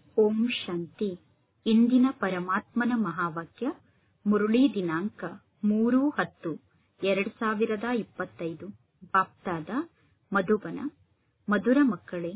ಓಂ ಶಾಂತಿ ಇಂದಿನ ಪರಮಾತ್ಮನ ಮಹಾವಾಕ್ಯ ಮುರುಳಿ ದಿನಾಂಕ ಮೂರು ಹತ್ತು ಎರಡು ಸಾವಿರದ ಇಪ್ಪತ್ತೈದು ಬಾಪ್ತಾದ ಮಧುಬನ ಮಧುರ ಮಕ್ಕಳೇ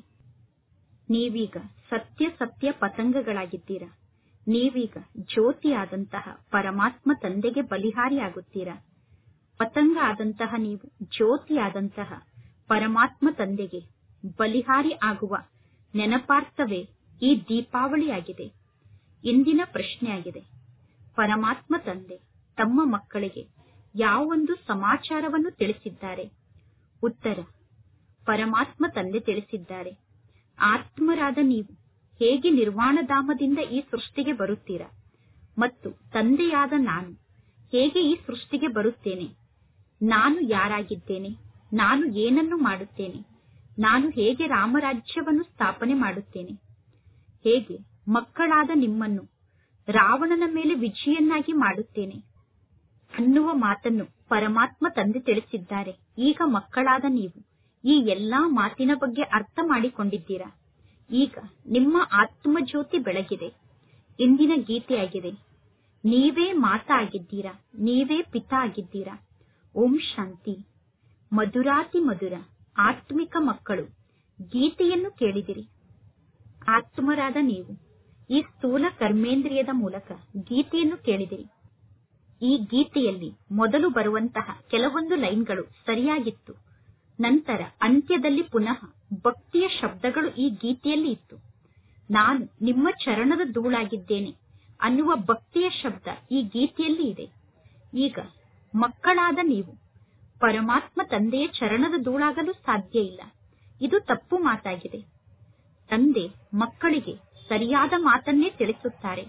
ನೀವೀಗ ಸತ್ಯ ಸತ್ಯ ಪತಂಗಗಳಾಗಿದ್ದೀರಾ ನೀವೀಗ ಜ್ಯೋತಿಯಾದಂತಹ ಪರಮಾತ್ಮ ತಂದೆಗೆ ಬಲಿಹಾರಿಯಾಗುತ್ತೀರಾ ಪತಂಗ ಆದಂತಹ ನೀವು ಜ್ಯೋತಿಯಾದಂತಹ ಪರಮಾತ್ಮ ತಂದೆಗೆ ಬಲಿಹಾರಿ ಆಗುವ ನೆನಪಾರ್ಥವೇ ಈ ದೀಪಾವಳಿಯಾಗಿದೆ ಇಂದಿನ ಪ್ರಶ್ನೆಯಾಗಿದೆ ಪರಮಾತ್ಮ ತಂದೆ ತಮ್ಮ ಮಕ್ಕಳಿಗೆ ಯಾವೊಂದು ಸಮಾಚಾರವನ್ನು ತಿಳಿಸಿದ್ದಾರೆ ಉತ್ತರ ಪರಮಾತ್ಮ ತಂದೆ ತಿಳಿಸಿದ್ದಾರೆ ಆತ್ಮರಾದ ನೀವು ಹೇಗೆ ನಿರ್ವಾಣಧಾಮದಿಂದ ಈ ಸೃಷ್ಟಿಗೆ ಬರುತ್ತೀರಾ ಮತ್ತು ತಂದೆಯಾದ ನಾನು ಹೇಗೆ ಈ ಸೃಷ್ಟಿಗೆ ಬರುತ್ತೇನೆ ನಾನು ಯಾರಾಗಿದ್ದೇನೆ ನಾನು ಏನನ್ನು ಮಾಡುತ್ತೇನೆ ನಾನು ಹೇಗೆ ರಾಮರಾಜ್ಯವನ್ನು ಸ್ಥಾಪನೆ ಮಾಡುತ್ತೇನೆ ಹೇಗೆ ಮಕ್ಕಳಾದ ನಿಮ್ಮನ್ನು ರಾವಣನ ಮೇಲೆ ವಿಜಯನ್ನಾಗಿ ಮಾಡುತ್ತೇನೆ ಅನ್ನುವ ಮಾತನ್ನು ಪರಮಾತ್ಮ ತಂದೆ ತಿಳಿಸಿದ್ದಾರೆ ಈಗ ಮಕ್ಕಳಾದ ನೀವು ಈ ಎಲ್ಲಾ ಮಾತಿನ ಬಗ್ಗೆ ಅರ್ಥ ಮಾಡಿಕೊಂಡಿದ್ದೀರಾ ಈಗ ನಿಮ್ಮ ಆತ್ಮಜ್ಯೋತಿ ಬೆಳಗಿದೆ ಇಂದಿನ ಗೀತೆಯಾಗಿದೆ ನೀವೇ ಮಾತಾ ಆಗಿದ್ದೀರಾ ನೀವೇ ಪಿತಾ ಆಗಿದ್ದೀರಾ ಓಂ ಶಾಂತಿ ಮಧುರಾತಿ ಮಧುರ ಆತ್ಮಿಕ ಮಕ್ಕಳು ಗೀತೆಯನ್ನು ಕೇಳಿದಿರಿ ಆತ್ಮರಾದ ನೀವು ಈ ಸ್ಥೂಲ ಕರ್ಮೇಂದ್ರಿಯದ ಮೂಲಕ ಗೀತೆಯನ್ನು ಕೇಳಿದಿರಿ ಈ ಗೀತೆಯಲ್ಲಿ ಮೊದಲು ಬರುವಂತಹ ಕೆಲವೊಂದು ಲೈನ್ಗಳು ಸರಿಯಾಗಿತ್ತು ನಂತರ ಅಂತ್ಯದಲ್ಲಿ ಪುನಃ ಭಕ್ತಿಯ ಶಬ್ದಗಳು ಈ ಗೀತೆಯಲ್ಲಿ ಇತ್ತು ನಾನು ನಿಮ್ಮ ಚರಣದ ಧೂಳಾಗಿದ್ದೇನೆ ಅನ್ನುವ ಭಕ್ತಿಯ ಶಬ್ದ ಈ ಗೀತೆಯಲ್ಲಿ ಇದೆ ಈಗ ಮಕ್ಕಳಾದ ನೀವು ಪರಮಾತ್ಮ ತಂದೆಯ ಚರಣದ ಧೂಳಾಗಲು ಸಾಧ್ಯ ಇಲ್ಲ ಇದು ತಪ್ಪು ಮಾತಾಗಿದೆ ತಂದೆ ಮಕ್ಕಳಿಗೆ ಸರಿಯಾದ ಮಾತನ್ನೇ ತಿಳಿಸುತ್ತಾರೆ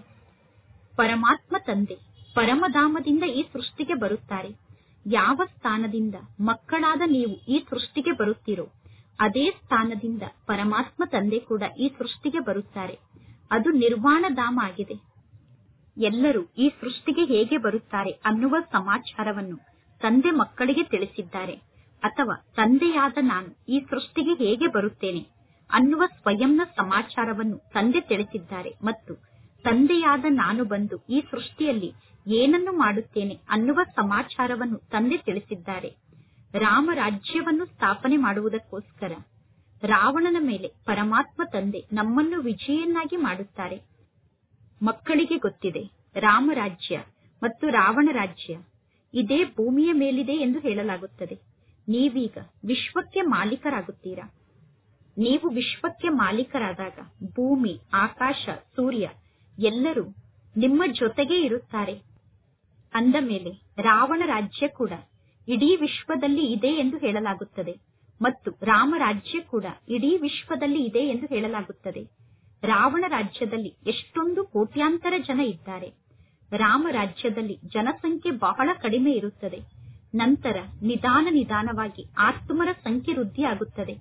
ಪರಮಾತ್ಮ ತಂದೆ ಪರಮಧಾಮದಿಂದ ಈ ಸೃಷ್ಟಿಗೆ ಬರುತ್ತಾರೆ ಯಾವ ಸ್ಥಾನದಿಂದ ಮಕ್ಕಳಾದ ನೀವು ಈ ಸೃಷ್ಟಿಗೆ ಬರುತ್ತೀರೋ ಅದೇ ಸ್ಥಾನದಿಂದ ಪರಮಾತ್ಮ ತಂದೆ ಕೂಡ ಈ ಸೃಷ್ಟಿಗೆ ಬರುತ್ತಾರೆ ಅದು ನಿರ್ವಾಣಧಾಮ ಆಗಿದೆ ಎಲ್ಲರೂ ಈ ಸೃಷ್ಟಿಗೆ ಹೇಗೆ ಬರುತ್ತಾರೆ ಅನ್ನುವ ಸಮಾಚಾರವನ್ನು ತಂದೆ ಮಕ್ಕಳಿಗೆ ತಿಳಿಸಿದ್ದಾರೆ ಅಥವಾ ತಂದೆಯಾದ ನಾನು ಈ ಸೃಷ್ಟಿಗೆ ಹೇಗೆ ಬರುತ್ತೇನೆ ಅನ್ನುವ ಸ್ವಯಂನ ಸಮಾಚಾರವನ್ನು ತಂದೆ ತಿಳಿಸಿದ್ದಾರೆ ಮತ್ತು ತಂದೆಯಾದ ನಾನು ಬಂದು ಈ ಸೃಷ್ಟಿಯಲ್ಲಿ ಏನನ್ನು ಮಾಡುತ್ತೇನೆ ಅನ್ನುವ ಸಮಾಚಾರವನ್ನು ತಂದೆ ತಿಳಿಸಿದ್ದಾರೆ ರಾಮ ರಾಜ್ಯವನ್ನು ಸ್ಥಾಪನೆ ಮಾಡುವುದಕ್ಕೋಸ್ಕರ ರಾವಣನ ಮೇಲೆ ಪರಮಾತ್ಮ ತಂದೆ ನಮ್ಮನ್ನು ವಿಜಯನ್ನಾಗಿ ಮಾಡುತ್ತಾರೆ ಮಕ್ಕಳಿಗೆ ಗೊತ್ತಿದೆ ರಾಮರಾಜ್ಯ ಮತ್ತು ರಾವಣ ರಾಜ್ಯ ಇದೇ ಭೂಮಿಯ ಮೇಲಿದೆ ಎಂದು ಹೇಳಲಾಗುತ್ತದೆ ನೀವೀಗ ವಿಶ್ವಕ್ಕೆ ಮಾಲೀಕರಾಗುತ್ತೀರಾ ನೀವು ವಿಶ್ವಕ್ಕೆ ಮಾಲೀಕರಾದಾಗ ಭೂಮಿ ಆಕಾಶ ಸೂರ್ಯ ಎಲ್ಲರೂ ನಿಮ್ಮ ಜೊತೆಗೇ ಇರುತ್ತಾರೆ ಅಂದ ಮೇಲೆ ರಾವಣ ರಾಜ್ಯ ಕೂಡ ಇಡೀ ವಿಶ್ವದಲ್ಲಿ ಇದೆ ಎಂದು ಹೇಳಲಾಗುತ್ತದೆ ಮತ್ತು ರಾಮ ರಾಜ್ಯ ಕೂಡ ಇಡೀ ವಿಶ್ವದಲ್ಲಿ ಇದೆ ಎಂದು ಹೇಳಲಾಗುತ್ತದೆ ರಾವಣ ರಾಜ್ಯದಲ್ಲಿ ಎಷ್ಟೊಂದು ಕೋಟ್ಯಾಂತರ ಜನ ಇದ್ದಾರೆ ರಾಮ ರಾಜ್ಯದಲ್ಲಿ ಜನಸಂಖ್ಯೆ ಬಹಳ ಕಡಿಮೆ ಇರುತ್ತದೆ ನಂತರ ನಿಧಾನ ನಿಧಾನವಾಗಿ ಆತ್ಮರ ಸಂಖ್ಯೆ ವೃದ್ಧಿಯಾಗುತ್ತದೆ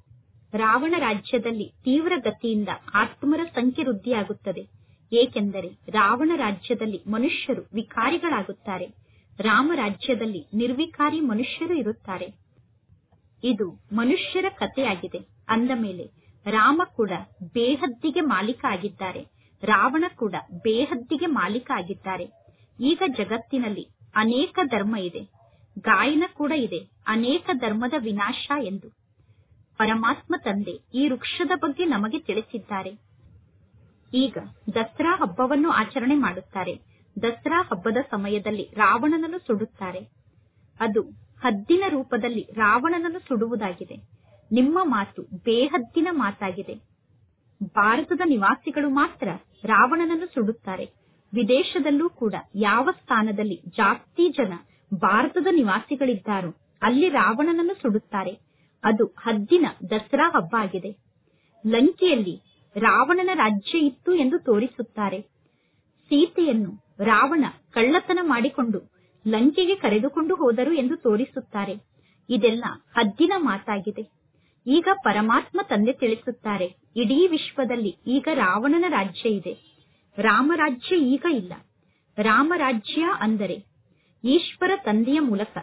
ರಾವಣ ರಾಜ್ಯದಲ್ಲಿ ತೀವ್ರ ಗತಿಯಿಂದ ಆತ್ಮರ ಸಂಖ್ಯೆ ವೃದ್ಧಿಯಾಗುತ್ತದೆ ಏಕೆಂದರೆ ರಾವಣ ರಾಜ್ಯದಲ್ಲಿ ಮನುಷ್ಯರು ವಿಕಾರಿಗಳಾಗುತ್ತಾರೆ ರಾಮ ರಾಜ್ಯದಲ್ಲಿ ನಿರ್ವಿಕಾರಿ ಮನುಷ್ಯರು ಇರುತ್ತಾರೆ ಇದು ಮನುಷ್ಯರ ಕಥೆಯಾಗಿದೆ ಅಂದ ಮೇಲೆ ರಾಮ ಕೂಡ ಬೇಹದ್ದಿಗೆ ಮಾಲೀಕ ಆಗಿದ್ದಾರೆ ರಾವಣ ಕೂಡ ಬೇಹದ್ದಿಗೆ ಮಾಲೀಕ ಆಗಿದ್ದಾರೆ ಈಗ ಜಗತ್ತಿನಲ್ಲಿ ಅನೇಕ ಧರ್ಮ ಇದೆ ಗಾಯನ ಕೂಡ ಇದೆ ಅನೇಕ ಧರ್ಮದ ವಿನಾಶ ಎಂದು ಪರಮಾತ್ಮ ತಂದೆ ಈ ವೃಕ್ಷದ ಬಗ್ಗೆ ನಮಗೆ ತಿಳಿಸಿದ್ದಾರೆ ಈಗ ದಸರಾ ಹಬ್ಬವನ್ನು ಆಚರಣೆ ಮಾಡುತ್ತಾರೆ ದಸರಾ ಹಬ್ಬದ ಸಮಯದಲ್ಲಿ ರಾವಣನನ್ನು ಸುಡುತ್ತಾರೆ ಅದು ಹದ್ದಿನ ರೂಪದಲ್ಲಿ ರಾವಣನನ್ನು ಸುಡುವುದಾಗಿದೆ ನಿಮ್ಮ ಮಾತು ಬೇಹದ್ದಿನ ಮಾತಾಗಿದೆ ಭಾರತದ ನಿವಾಸಿಗಳು ಮಾತ್ರ ರಾವಣನನ್ನು ಸುಡುತ್ತಾರೆ ವಿದೇಶದಲ್ಲೂ ಕೂಡ ಯಾವ ಸ್ಥಾನದಲ್ಲಿ ಜಾಸ್ತಿ ಜನ ಭಾರತದ ನಿವಾಸಿಗಳಿದ್ದಾರೋ ಅಲ್ಲಿ ರಾವಣನನ್ನು ಸುಡುತ್ತಾರೆ ಅದು ಹದ್ದಿನ ದಸರಾ ಹಬ್ಬ ಆಗಿದೆ ಲಂಕೆಯಲ್ಲಿ ರಾವಣನ ರಾಜ್ಯ ಇತ್ತು ಎಂದು ತೋರಿಸುತ್ತಾರೆ ಸೀತೆಯನ್ನು ರಾವಣ ಕಳ್ಳತನ ಮಾಡಿಕೊಂಡು ಲಂಕೆಗೆ ಕರೆದುಕೊಂಡು ಹೋದರು ಎಂದು ತೋರಿಸುತ್ತಾರೆ ಇದೆಲ್ಲ ಹದ್ದಿನ ಮಾತಾಗಿದೆ ಈಗ ಪರಮಾತ್ಮ ತಂದೆ ತಿಳಿಸುತ್ತಾರೆ ಇಡೀ ವಿಶ್ವದಲ್ಲಿ ಈಗ ರಾವಣನ ರಾಜ್ಯ ಇದೆ ರಾಮರಾಜ್ಯ ಈಗ ಇಲ್ಲ ರಾಮರಾಜ್ಯ ಅಂದರೆ ಈಶ್ವರ ತಂದೆಯ ಮೂಲಕ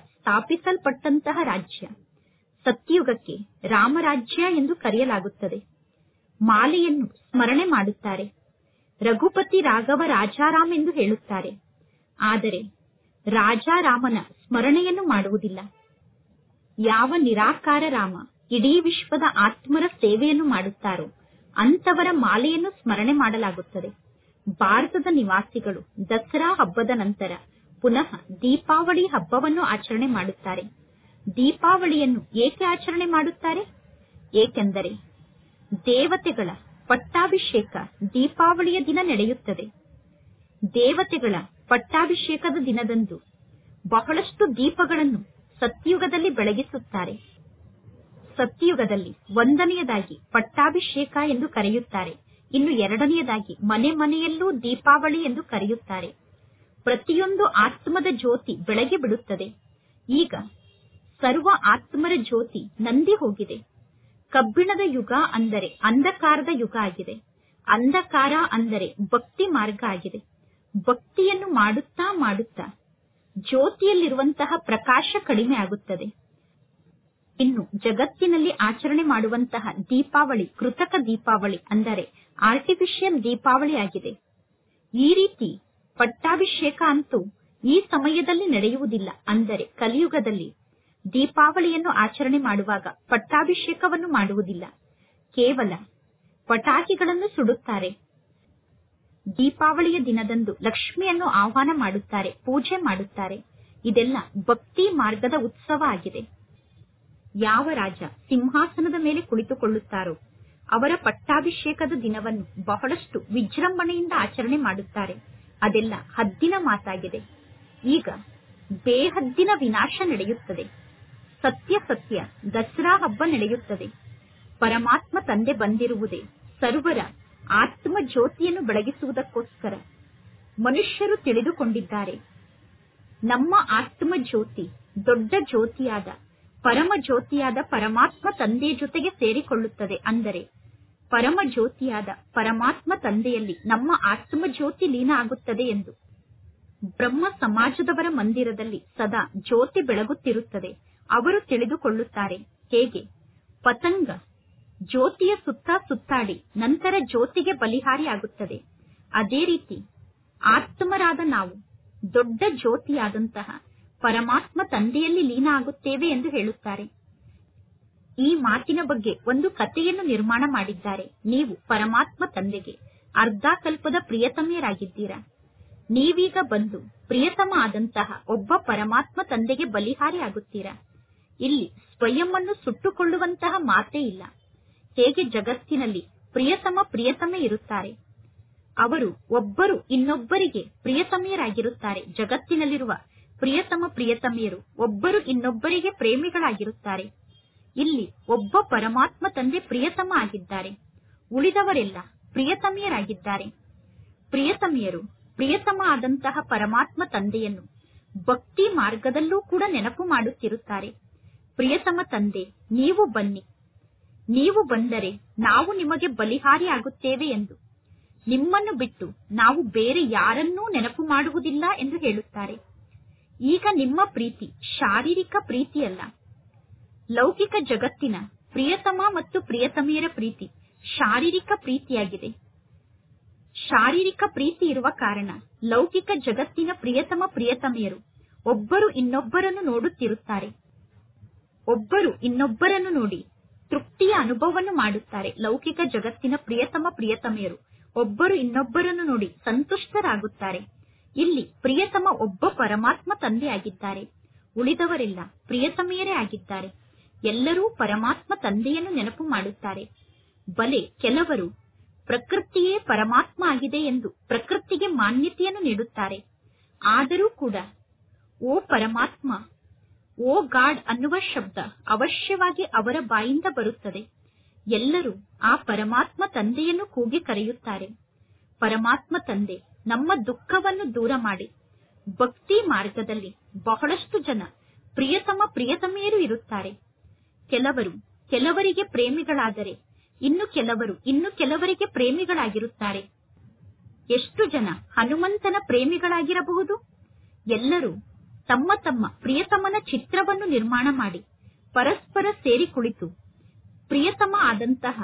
ಸ್ಥಾಪಿಸಲ್ಪಟ್ಟಂತಹ ರಾಜ್ಯ ಸತ್ಯುಗಕ್ಕೆ ರಾಮರಾಜ್ಯ ಎಂದು ಕರೆಯಲಾಗುತ್ತದೆ ಮಾಲೆಯನ್ನು ಸ್ಮರಣೆ ಮಾಡುತ್ತಾರೆ ರಘುಪತಿ ರಾಘವ ರಾಜಾರಾಮ್ ಎಂದು ಹೇಳುತ್ತಾರೆ ಆದರೆ ರಾಜಾರಾಮನ ಸ್ಮರಣೆಯನ್ನು ಮಾಡುವುದಿಲ್ಲ ಯಾವ ನಿರಾಕಾರ ರಾಮ ಇಡೀ ವಿಶ್ವದ ಆತ್ಮರ ಸೇವೆಯನ್ನು ಮಾಡುತ್ತಾರೋ ಅಂತವರ ಮಾಲೆಯನ್ನು ಸ್ಮರಣೆ ಮಾಡಲಾಗುತ್ತದೆ ಭಾರತದ ನಿವಾಸಿಗಳು ದಸರಾ ಹಬ್ಬದ ನಂತರ ಪುನಃ ದೀಪಾವಳಿ ಹಬ್ಬವನ್ನು ಆಚರಣೆ ಮಾಡುತ್ತಾರೆ ದೀಪಾವಳಿಯನ್ನು ಏಕೆ ಆಚರಣೆ ಮಾಡುತ್ತಾರೆ ಏಕೆಂದರೆ ದೇವತೆಗಳ ಪಟ್ಟಾಭಿಷೇಕ ದೀಪಾವಳಿಯ ದಿನ ನಡೆಯುತ್ತದೆ ದೇವತೆಗಳ ಪಟ್ಟಾಭಿಷೇಕದ ದಿನದಂದು ಬಹಳಷ್ಟು ದೀಪಗಳನ್ನು ಸತ್ಯುಗದಲ್ಲಿ ಬೆಳಗಿಸುತ್ತಾರೆ ಸತ್ಯುಗದಲ್ಲಿ ಒಂದನೆಯದಾಗಿ ಪಟ್ಟಾಭಿಷೇಕ ಎಂದು ಕರೆಯುತ್ತಾರೆ ಇನ್ನು ಎರಡನೆಯದಾಗಿ ಮನೆ ಮನೆಯಲ್ಲೂ ದೀಪಾವಳಿ ಎಂದು ಕರೆಯುತ್ತಾರೆ ಪ್ರತಿಯೊಂದು ಆತ್ಮದ ಜ್ಯೋತಿ ಬೆಳಗಿ ಬಿಡುತ್ತದೆ ಈಗ ಸರ್ವ ಆತ್ಮರ ಜ್ಯೋತಿ ನಂದಿ ಹೋಗಿದೆ ಕಬ್ಬಿಣದ ಯುಗ ಅಂದರೆ ಅಂಧಕಾರದ ಯುಗ ಆಗಿದೆ ಅಂಧಕಾರ ಅಂದರೆ ಭಕ್ತಿ ಮಾರ್ಗ ಆಗಿದೆ ಭಕ್ತಿಯನ್ನು ಮಾಡುತ್ತಾ ಮಾಡುತ್ತಾ ಜ್ಯೋತಿಯಲ್ಲಿರುವಂತಹ ಪ್ರಕಾಶ ಕಡಿಮೆ ಆಗುತ್ತದೆ ಇನ್ನು ಜಗತ್ತಿನಲ್ಲಿ ಆಚರಣೆ ಮಾಡುವಂತಹ ದೀಪಾವಳಿ ಕೃತಕ ದೀಪಾವಳಿ ಅಂದರೆ ಆರ್ಟಿಫಿಷಿಯಲ್ ದೀಪಾವಳಿ ಆಗಿದೆ ಈ ರೀತಿ ಪಟ್ಟಾಭಿಷೇಕ ಅಂತೂ ಈ ಸಮಯದಲ್ಲಿ ನಡೆಯುವುದಿಲ್ಲ ಅಂದರೆ ಕಲಿಯುಗದಲ್ಲಿ ದೀಪಾವಳಿಯನ್ನು ಆಚರಣೆ ಮಾಡುವಾಗ ಪಟ್ಟಾಭಿಷೇಕವನ್ನು ಮಾಡುವುದಿಲ್ಲ ಕೇವಲ ಪಟಾಕಿಗಳನ್ನು ಸುಡುತ್ತಾರೆ ದೀಪಾವಳಿಯ ದಿನದಂದು ಲಕ್ಷ್ಮಿಯನ್ನು ಆಹ್ವಾನ ಮಾಡುತ್ತಾರೆ ಪೂಜೆ ಮಾಡುತ್ತಾರೆ ಇದೆಲ್ಲ ಭಕ್ತಿ ಮಾರ್ಗದ ಉತ್ಸವ ಆಗಿದೆ ಯಾವ ರಾಜ ಸಿಂಹಾಸನದ ಮೇಲೆ ಕುಳಿತುಕೊಳ್ಳುತ್ತಾರೋ ಅವರ ಪಟ್ಟಾಭಿಷೇಕದ ದಿನವನ್ನು ಬಹಳಷ್ಟು ವಿಜೃಂಭಣೆಯಿಂದ ಆಚರಣೆ ಮಾಡುತ್ತಾರೆ ಅದೆಲ್ಲ ಹದ್ದಿನ ಮಾತಾಗಿದೆ ಈಗ ಬೇಹದ್ದಿನ ವಿನಾಶ ನಡೆಯುತ್ತದೆ ಸತ್ಯ ಸತ್ಯ ದಸರಾ ಹಬ್ಬ ನಡೆಯುತ್ತದೆ ಪರಮಾತ್ಮ ತಂದೆ ಬಂದಿರುವುದೇ ಸರ್ವರ ಆತ್ಮ ಜ್ಯೋತಿಯನ್ನು ಬೆಳಗಿಸುವುದಕ್ಕೋಸ್ಕರ ಮನುಷ್ಯರು ತಿಳಿದುಕೊಂಡಿದ್ದಾರೆ ನಮ್ಮ ಆತ್ಮ ಜ್ಯೋತಿ ದೊಡ್ಡ ಜ್ಯೋತಿಯಾದ ಪರಮ ಜ್ಯೋತಿಯಾದ ಪರಮಾತ್ಮ ತಂದೆಯ ಜೊತೆಗೆ ಸೇರಿಕೊಳ್ಳುತ್ತದೆ ಅಂದರೆ ಪರಮ ಜ್ಯೋತಿಯಾದ ಪರಮಾತ್ಮ ತಂದೆಯಲ್ಲಿ ನಮ್ಮ ಆತ್ಮ ಜ್ಯೋತಿ ಲೀನ ಆಗುತ್ತದೆ ಎಂದು ಬ್ರಹ್ಮ ಸಮಾಜದವರ ಮಂದಿರದಲ್ಲಿ ಸದಾ ಜ್ಯೋತಿ ಬೆಳಗುತ್ತಿರುತ್ತದೆ ಅವರು ತಿಳಿದುಕೊಳ್ಳುತ್ತಾರೆ ಹೇಗೆ ಪತಂಗ ಜ್ಯೋತಿಯ ಸುತ್ತ ಸುತ್ತಾಡಿ ನಂತರ ಜ್ಯೋತಿಗೆ ಬಲಿಹಾರಿಯಾಗುತ್ತದೆ ಅದೇ ರೀತಿ ಆತ್ಮರಾದ ನಾವು ದೊಡ್ಡ ಜ್ಯೋತಿಯಾದಂತಹ ಪರಮಾತ್ಮ ತಂದೆಯಲ್ಲಿ ಲೀನ ಆಗುತ್ತೇವೆ ಎಂದು ಹೇಳುತ್ತಾರೆ ಈ ಮಾತಿನ ಬಗ್ಗೆ ಒಂದು ಕಥೆಯನ್ನು ನಿರ್ಮಾಣ ಮಾಡಿದ್ದಾರೆ ನೀವು ಪರಮಾತ್ಮ ತಂದೆಗೆ ಅರ್ಧ ಕಲ್ಪದ ಪ್ರಿಯತಮೆಯರಾಗಿದ್ದೀರಾ ನೀವೀಗ ಬಂದು ಪ್ರಿಯತಮ ಆದಂತಹ ಒಬ್ಬ ಪರಮಾತ್ಮ ತಂದೆಗೆ ಬಲಿಹಾರಿ ಆಗುತ್ತೀರಾ ಇಲ್ಲಿ ಸ್ವಯಂ ಅನ್ನು ಸುಟ್ಟುಕೊಳ್ಳುವಂತಹ ಮಾತೇ ಇಲ್ಲ ಹೇಗೆ ಜಗತ್ತಿನಲ್ಲಿ ಪ್ರಿಯತಮ ಪ್ರಿಯತಮೆ ಇರುತ್ತಾರೆ ಅವರು ಒಬ್ಬರು ಇನ್ನೊಬ್ಬರಿಗೆ ಪ್ರಿಯತಮೆಯರಾಗಿರುತ್ತಾರೆ ಜಗತ್ತಿನಲ್ಲಿರುವ ಪ್ರಿಯತಮ ಪ್ರಿಯತಮೆಯರು ಒಬ್ಬರು ಇನ್ನೊಬ್ಬರಿಗೆ ಪ್ರೇಮಿಗಳಾಗಿರುತ್ತಾರೆ ಇಲ್ಲಿ ಒಬ್ಬ ಪರಮಾತ್ಮ ತಂದೆ ಪ್ರಿಯತಮ ಆಗಿದ್ದಾರೆ ಉಳಿದವರೆಲ್ಲ ಪ್ರಿಯತಮೆಯರಾಗಿದ್ದಾರೆ ಪ್ರಿಯತಮೆಯರು ಪ್ರಿಯತಮ ಆದಂತಹ ಪರಮಾತ್ಮ ತಂದೆಯನ್ನು ಭಕ್ತಿ ಮಾರ್ಗದಲ್ಲೂ ಕೂಡ ನೆನಪು ಮಾಡುತ್ತಿರುತ್ತಾರೆ ಪ್ರಿಯತಮ ತಂದೆ ನೀವು ಬನ್ನಿ ನೀವು ಬಂದರೆ ನಾವು ನಿಮಗೆ ಬಲಿಹಾರಿ ಆಗುತ್ತೇವೆ ಎಂದು ನಿಮ್ಮನ್ನು ಬಿಟ್ಟು ನಾವು ಬೇರೆ ಯಾರನ್ನೂ ನೆನಪು ಮಾಡುವುದಿಲ್ಲ ಎಂದು ಹೇಳುತ್ತಾರೆ ಈಗ ನಿಮ್ಮ ಪ್ರೀತಿ ಶಾರೀರಿಕ ಪ್ರೀತಿಯಲ್ಲ ಲೌಕಿಕ ಜಗತ್ತಿನ ಪ್ರಿಯತಮ ಮತ್ತು ಪ್ರಿಯತಮೆಯರ ಪ್ರೀತಿ ಶಾರೀರಿಕ ಪ್ರೀತಿಯಾಗಿದೆ ಶಾರೀರಿಕ ಪ್ರೀತಿ ಇರುವ ಕಾರಣ ಲೌಕಿಕ ಜಗತ್ತಿನ ಪ್ರಿಯತಮ ಪ್ರಿಯತಮೆಯರು ಒಬ್ಬರು ಇನ್ನೊಬ್ಬರನ್ನು ನೋಡುತ್ತಿರುತ್ತಾರೆ ಒಬ್ಬರು ಇನ್ನೊಬ್ಬರನ್ನು ನೋಡಿ ತೃಪ್ತಿಯ ಅನುಭವವನ್ನು ಮಾಡುತ್ತಾರೆ ಲೌಕಿಕ ಜಗತ್ತಿನ ಪ್ರಿಯತಮ ಪ್ರಿಯತಮೆಯರು ಒಬ್ಬರು ಇನ್ನೊಬ್ಬರನ್ನು ನೋಡಿ ಸಂತುಷ್ಟರಾಗುತ್ತಾರೆ ಇಲ್ಲಿ ಪ್ರಿಯತಮ ಒಬ್ಬ ಪರಮಾತ್ಮ ತಂದೆಯಾಗಿದ್ದಾರೆ ಉಳಿದವರೆಲ್ಲ ಪ್ರಿಯತಮೆಯರೇ ಆಗಿದ್ದಾರೆ ಎಲ್ಲರೂ ಪರಮಾತ್ಮ ತಂದೆಯನ್ನು ನೆನಪು ಮಾಡುತ್ತಾರೆ ಬಲೆ ಕೆಲವರು ಪ್ರಕೃತಿಯೇ ಪರಮಾತ್ಮ ಆಗಿದೆ ಎಂದು ಪ್ರಕೃತಿಗೆ ಮಾನ್ಯತೆಯನ್ನು ನೀಡುತ್ತಾರೆ ಆದರೂ ಕೂಡ ಓ ಪರಮಾತ್ಮ ಓ ಗಾಡ್ ಅನ್ನುವ ಶಬ್ದ ಅವಶ್ಯವಾಗಿ ಅವರ ಬಾಯಿಂದ ಬರುತ್ತದೆ ಎಲ್ಲರೂ ಆ ಪರಮಾತ್ಮ ತಂದೆಯನ್ನು ಕೂಗಿ ಕರೆಯುತ್ತಾರೆ ಪರಮಾತ್ಮ ತಂದೆ ನಮ್ಮ ದುಃಖವನ್ನು ದೂರ ಮಾಡಿ ಭಕ್ತಿ ಮಾರ್ಗದಲ್ಲಿ ಬಹಳಷ್ಟು ಜನ ಪ್ರಿಯತಮ ಪ್ರಿಯತಮೆಯರು ಇರುತ್ತಾರೆ ಕೆಲವರು ಕೆಲವರಿಗೆ ಪ್ರೇಮಿಗಳಾದರೆ ಇನ್ನು ಕೆಲವರು ಇನ್ನು ಕೆಲವರಿಗೆ ಪ್ರೇಮಿಗಳಾಗಿರುತ್ತಾರೆ ಎಷ್ಟು ಜನ ಹನುಮಂತನ ಪ್ರೇಮಿಗಳಾಗಿರಬಹುದು ಎಲ್ಲರೂ ತಮ್ಮ ತಮ್ಮ ಪ್ರಿಯತಮನ ಚಿತ್ರವನ್ನು ನಿರ್ಮಾಣ ಮಾಡಿ ಪರಸ್ಪರ ಸೇರಿ ಕುಳಿತು ಪ್ರಿಯತಮ ಆದಂತಹ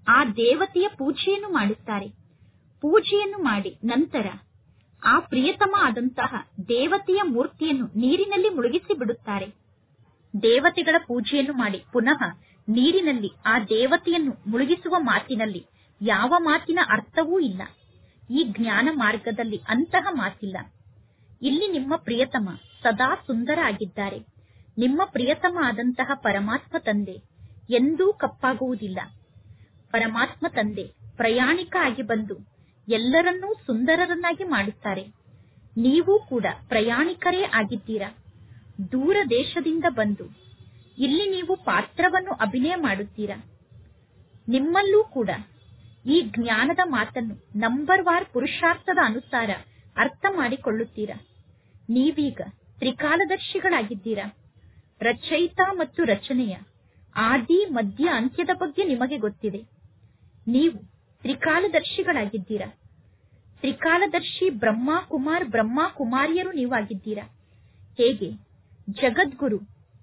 ಆ ದೇವತೆಯ ಪೂಜೆಯನ್ನು ಮಾಡುತ್ತಾರೆ ಪೂಜೆಯನ್ನು ಮಾಡಿ ನಂತರ ಆ ಪ್ರಿಯತಮ ಆದಂತಹ ದೇವತೆಯ ಮೂರ್ತಿಯನ್ನು ನೀರಿನಲ್ಲಿ ಮುಳುಗಿಸಿ ಬಿಡುತ್ತಾರೆ ದೇವತೆಗಳ ಪೂಜೆಯನ್ನು ಮಾಡಿ ಪುನಃ ನೀರಿನಲ್ಲಿ ಆ ದೇವತೆಯನ್ನು ಮುಳುಗಿಸುವ ಮಾತಿನಲ್ಲಿ ಯಾವ ಮಾತಿನ ಅರ್ಥವೂ ಇಲ್ಲ ಈ ಜ್ಞಾನ ಮಾರ್ಗದಲ್ಲಿ ಅಂತಹ ಮಾತಿಲ್ಲ ಇಲ್ಲಿ ನಿಮ್ಮ ಪ್ರಿಯತಮ ಸದಾ ಸುಂದರ ಆಗಿದ್ದಾರೆ ನಿಮ್ಮ ಪ್ರಿಯತಮ ಆದಂತಹ ಪರಮಾತ್ಮ ತಂದೆ ಎಂದೂ ಕಪ್ಪಾಗುವುದಿಲ್ಲ ಪರಮಾತ್ಮ ತಂದೆ ಪ್ರಯಾಣಿಕ ಆಗಿ ಬಂದು ಎಲ್ಲರನ್ನೂ ಸುಂದರರನ್ನಾಗಿ ಮಾಡುತ್ತಾರೆ ನೀವು ಕೂಡ ಪ್ರಯಾಣಿಕರೇ ಆಗಿದ್ದೀರಾ ದೂರ ದೇಶದಿಂದ ಬಂದು ಇಲ್ಲಿ ನೀವು ಪಾತ್ರವನ್ನು ಅಭಿನಯ ಮಾಡುತ್ತೀರಾ ನಿಮ್ಮಲ್ಲೂ ಕೂಡ ಈ ಜ್ಞಾನದ ಮಾತನ್ನು ನಂಬರ್ ವಾರ್ ಪುರುಷಾರ್ಥದ ಅನುಸಾರ ಅರ್ಥ ಮಾಡಿಕೊಳ್ಳುತ್ತೀರಾ ನೀವೀಗ ತ್ರಿಕಾಲದರ್ಶಿಗಳಾಗಿದ್ದೀರಾ ರಚಯಿತ ಮತ್ತು ರಚನೆಯ ಆದಿ ಮಧ್ಯ ಅಂತ್ಯದ ಬಗ್ಗೆ ನಿಮಗೆ ಗೊತ್ತಿದೆ ನೀವು ತ್ರಿಕಾಲದರ್ಶಿಗಳಾಗಿದ್ದೀರಾ ತ್ರಿಕಾಲದರ್ಶಿ ಬ್ರಹ್ಮ ಕುಮಾರ್ ಬ್ರಹ್ಮ ಕುಮಾರಿಯರು ನೀವಾಗಿದ್ದೀರಾ ಹೇಗೆ ಜಗದ್ಗುರು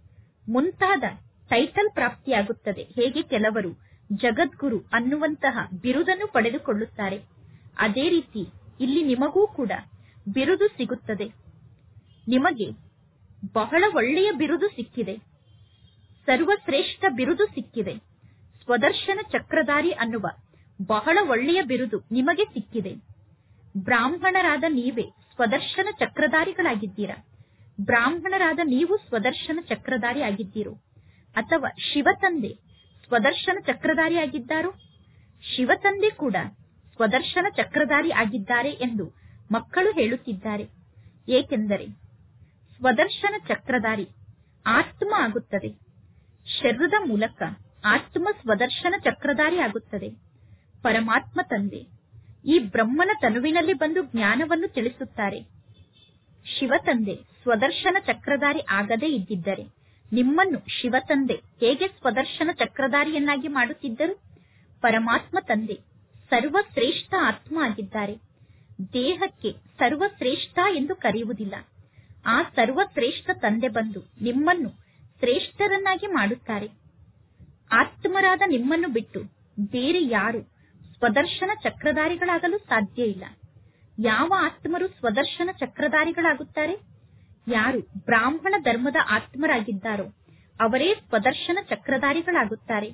ಮುಂತಾದ ಟೈಟಲ್ ಪ್ರಾಪ್ತಿಯಾಗುತ್ತದೆ ಹೇಗೆ ಕೆಲವರು ಜಗದ್ಗುರು ಅನ್ನುವಂತಹ ಬಿರುದನ್ನು ಪಡೆದುಕೊಳ್ಳುತ್ತಾರೆ ಅದೇ ರೀತಿ ಇಲ್ಲಿ ನಿಮಗೂ ಕೂಡ ಬಿರುದು ಸಿಗುತ್ತದೆ ನಿಮಗೆ ಬಹಳ ಒಳ್ಳೆಯ ಬಿರುದು ಸಿಕ್ಕಿದೆ ಸರ್ವಶ್ರೇಷ್ಠ ಬಿರುದು ಸಿಕ್ಕಿದೆ ಸ್ವದರ್ಶನ ಚಕ್ರಧಾರಿ ಅನ್ನುವ ಬಹಳ ಒಳ್ಳೆಯ ಬಿರುದು ನಿಮಗೆ ಸಿಕ್ಕಿದೆ ಬ್ರಾಹ್ಮಣರಾದ ನೀವೇ ಸ್ವದರ್ಶನ ಚಕ್ರಧಾರಿಗಳಾಗಿದ್ದೀರಾ ಬ್ರಾಹ್ಮಣರಾದ ನೀವು ಸ್ವದರ್ಶನ ಚಕ್ರಧಾರಿ ಆಗಿದ್ದೀರೋ ಅಥವಾ ಶಿವತಂದೆ ಸ್ವದರ್ಶನ ಚಕ್ರಧಾರಿ ಆಗಿದ್ದಾರೋ ಶಿವತಂದೆ ಕೂಡ ಸ್ವದರ್ಶನ ಚಕ್ರಧಾರಿ ಆಗಿದ್ದಾರೆ ಎಂದು ಮಕ್ಕಳು ಹೇಳುತ್ತಿದ್ದಾರೆ ಏಕೆಂದರೆ ಸ್ವದರ್ಶನ ಚಕ್ರಧಾರಿ ಆತ್ಮ ಆಗುತ್ತದೆ ಶರೀರದ ಮೂಲಕ ಆತ್ಮ ಸ್ವದರ್ಶನ ಚಕ್ರಧಾರಿ ಆಗುತ್ತದೆ ಪರಮಾತ್ಮ ತಂದೆ ಈ ಬ್ರಹ್ಮನ ತನುವಿನಲ್ಲಿ ಬಂದು ಜ್ಞಾನವನ್ನು ತಿಳಿಸುತ್ತಾರೆ ಶಿವತಂದೆ ಸ್ವದರ್ಶನ ಚಕ್ರಧಾರಿ ಆಗದೇ ಇದ್ದಿದ್ದರೆ ನಿಮ್ಮನ್ನು ಶಿವತಂದೆ ಹೇಗೆ ಸ್ವದರ್ಶನ ಚಕ್ರಧಾರಿಯನ್ನಾಗಿ ಮಾಡುತ್ತಿದ್ದರು ಪರಮಾತ್ಮ ತಂದೆ ಸರ್ವಶ್ರೇಷ್ಠ ಆತ್ಮ ಆಗಿದ್ದಾರೆ ದೇಹಕ್ಕೆ ಸರ್ವಶ್ರೇಷ್ಠ ಎಂದು ಕರೆಯುವುದಿಲ್ಲ ಆ ಸರ್ವಶ್ರೇಷ್ಠ ತಂದೆ ಬಂದು ನಿಮ್ಮನ್ನು ಶ್ರೇಷ್ಠರನ್ನಾಗಿ ಮಾಡುತ್ತಾರೆ ಆತ್ಮರಾದ ನಿಮ್ಮನ್ನು ಬಿಟ್ಟು ಬೇರೆ ಯಾರು ಸ್ವದರ್ಶನ ಚಕ್ರಧಾರಿಗಳಾಗಲು ಸಾಧ್ಯ ಇಲ್ಲ ಯಾವ ಆತ್ಮರು ಸ್ವದರ್ಶನ ಚಕ್ರಧಾರಿಗಳಾಗುತ್ತಾರೆ ಯಾರು ಬ್ರಾಹ್ಮಣ ಧರ್ಮದ ಆತ್ಮರಾಗಿದ್ದಾರೋ ಅವರೇ ಸ್ವದರ್ಶನ ಚಕ್ರಧಾರಿಗಳಾಗುತ್ತಾರೆ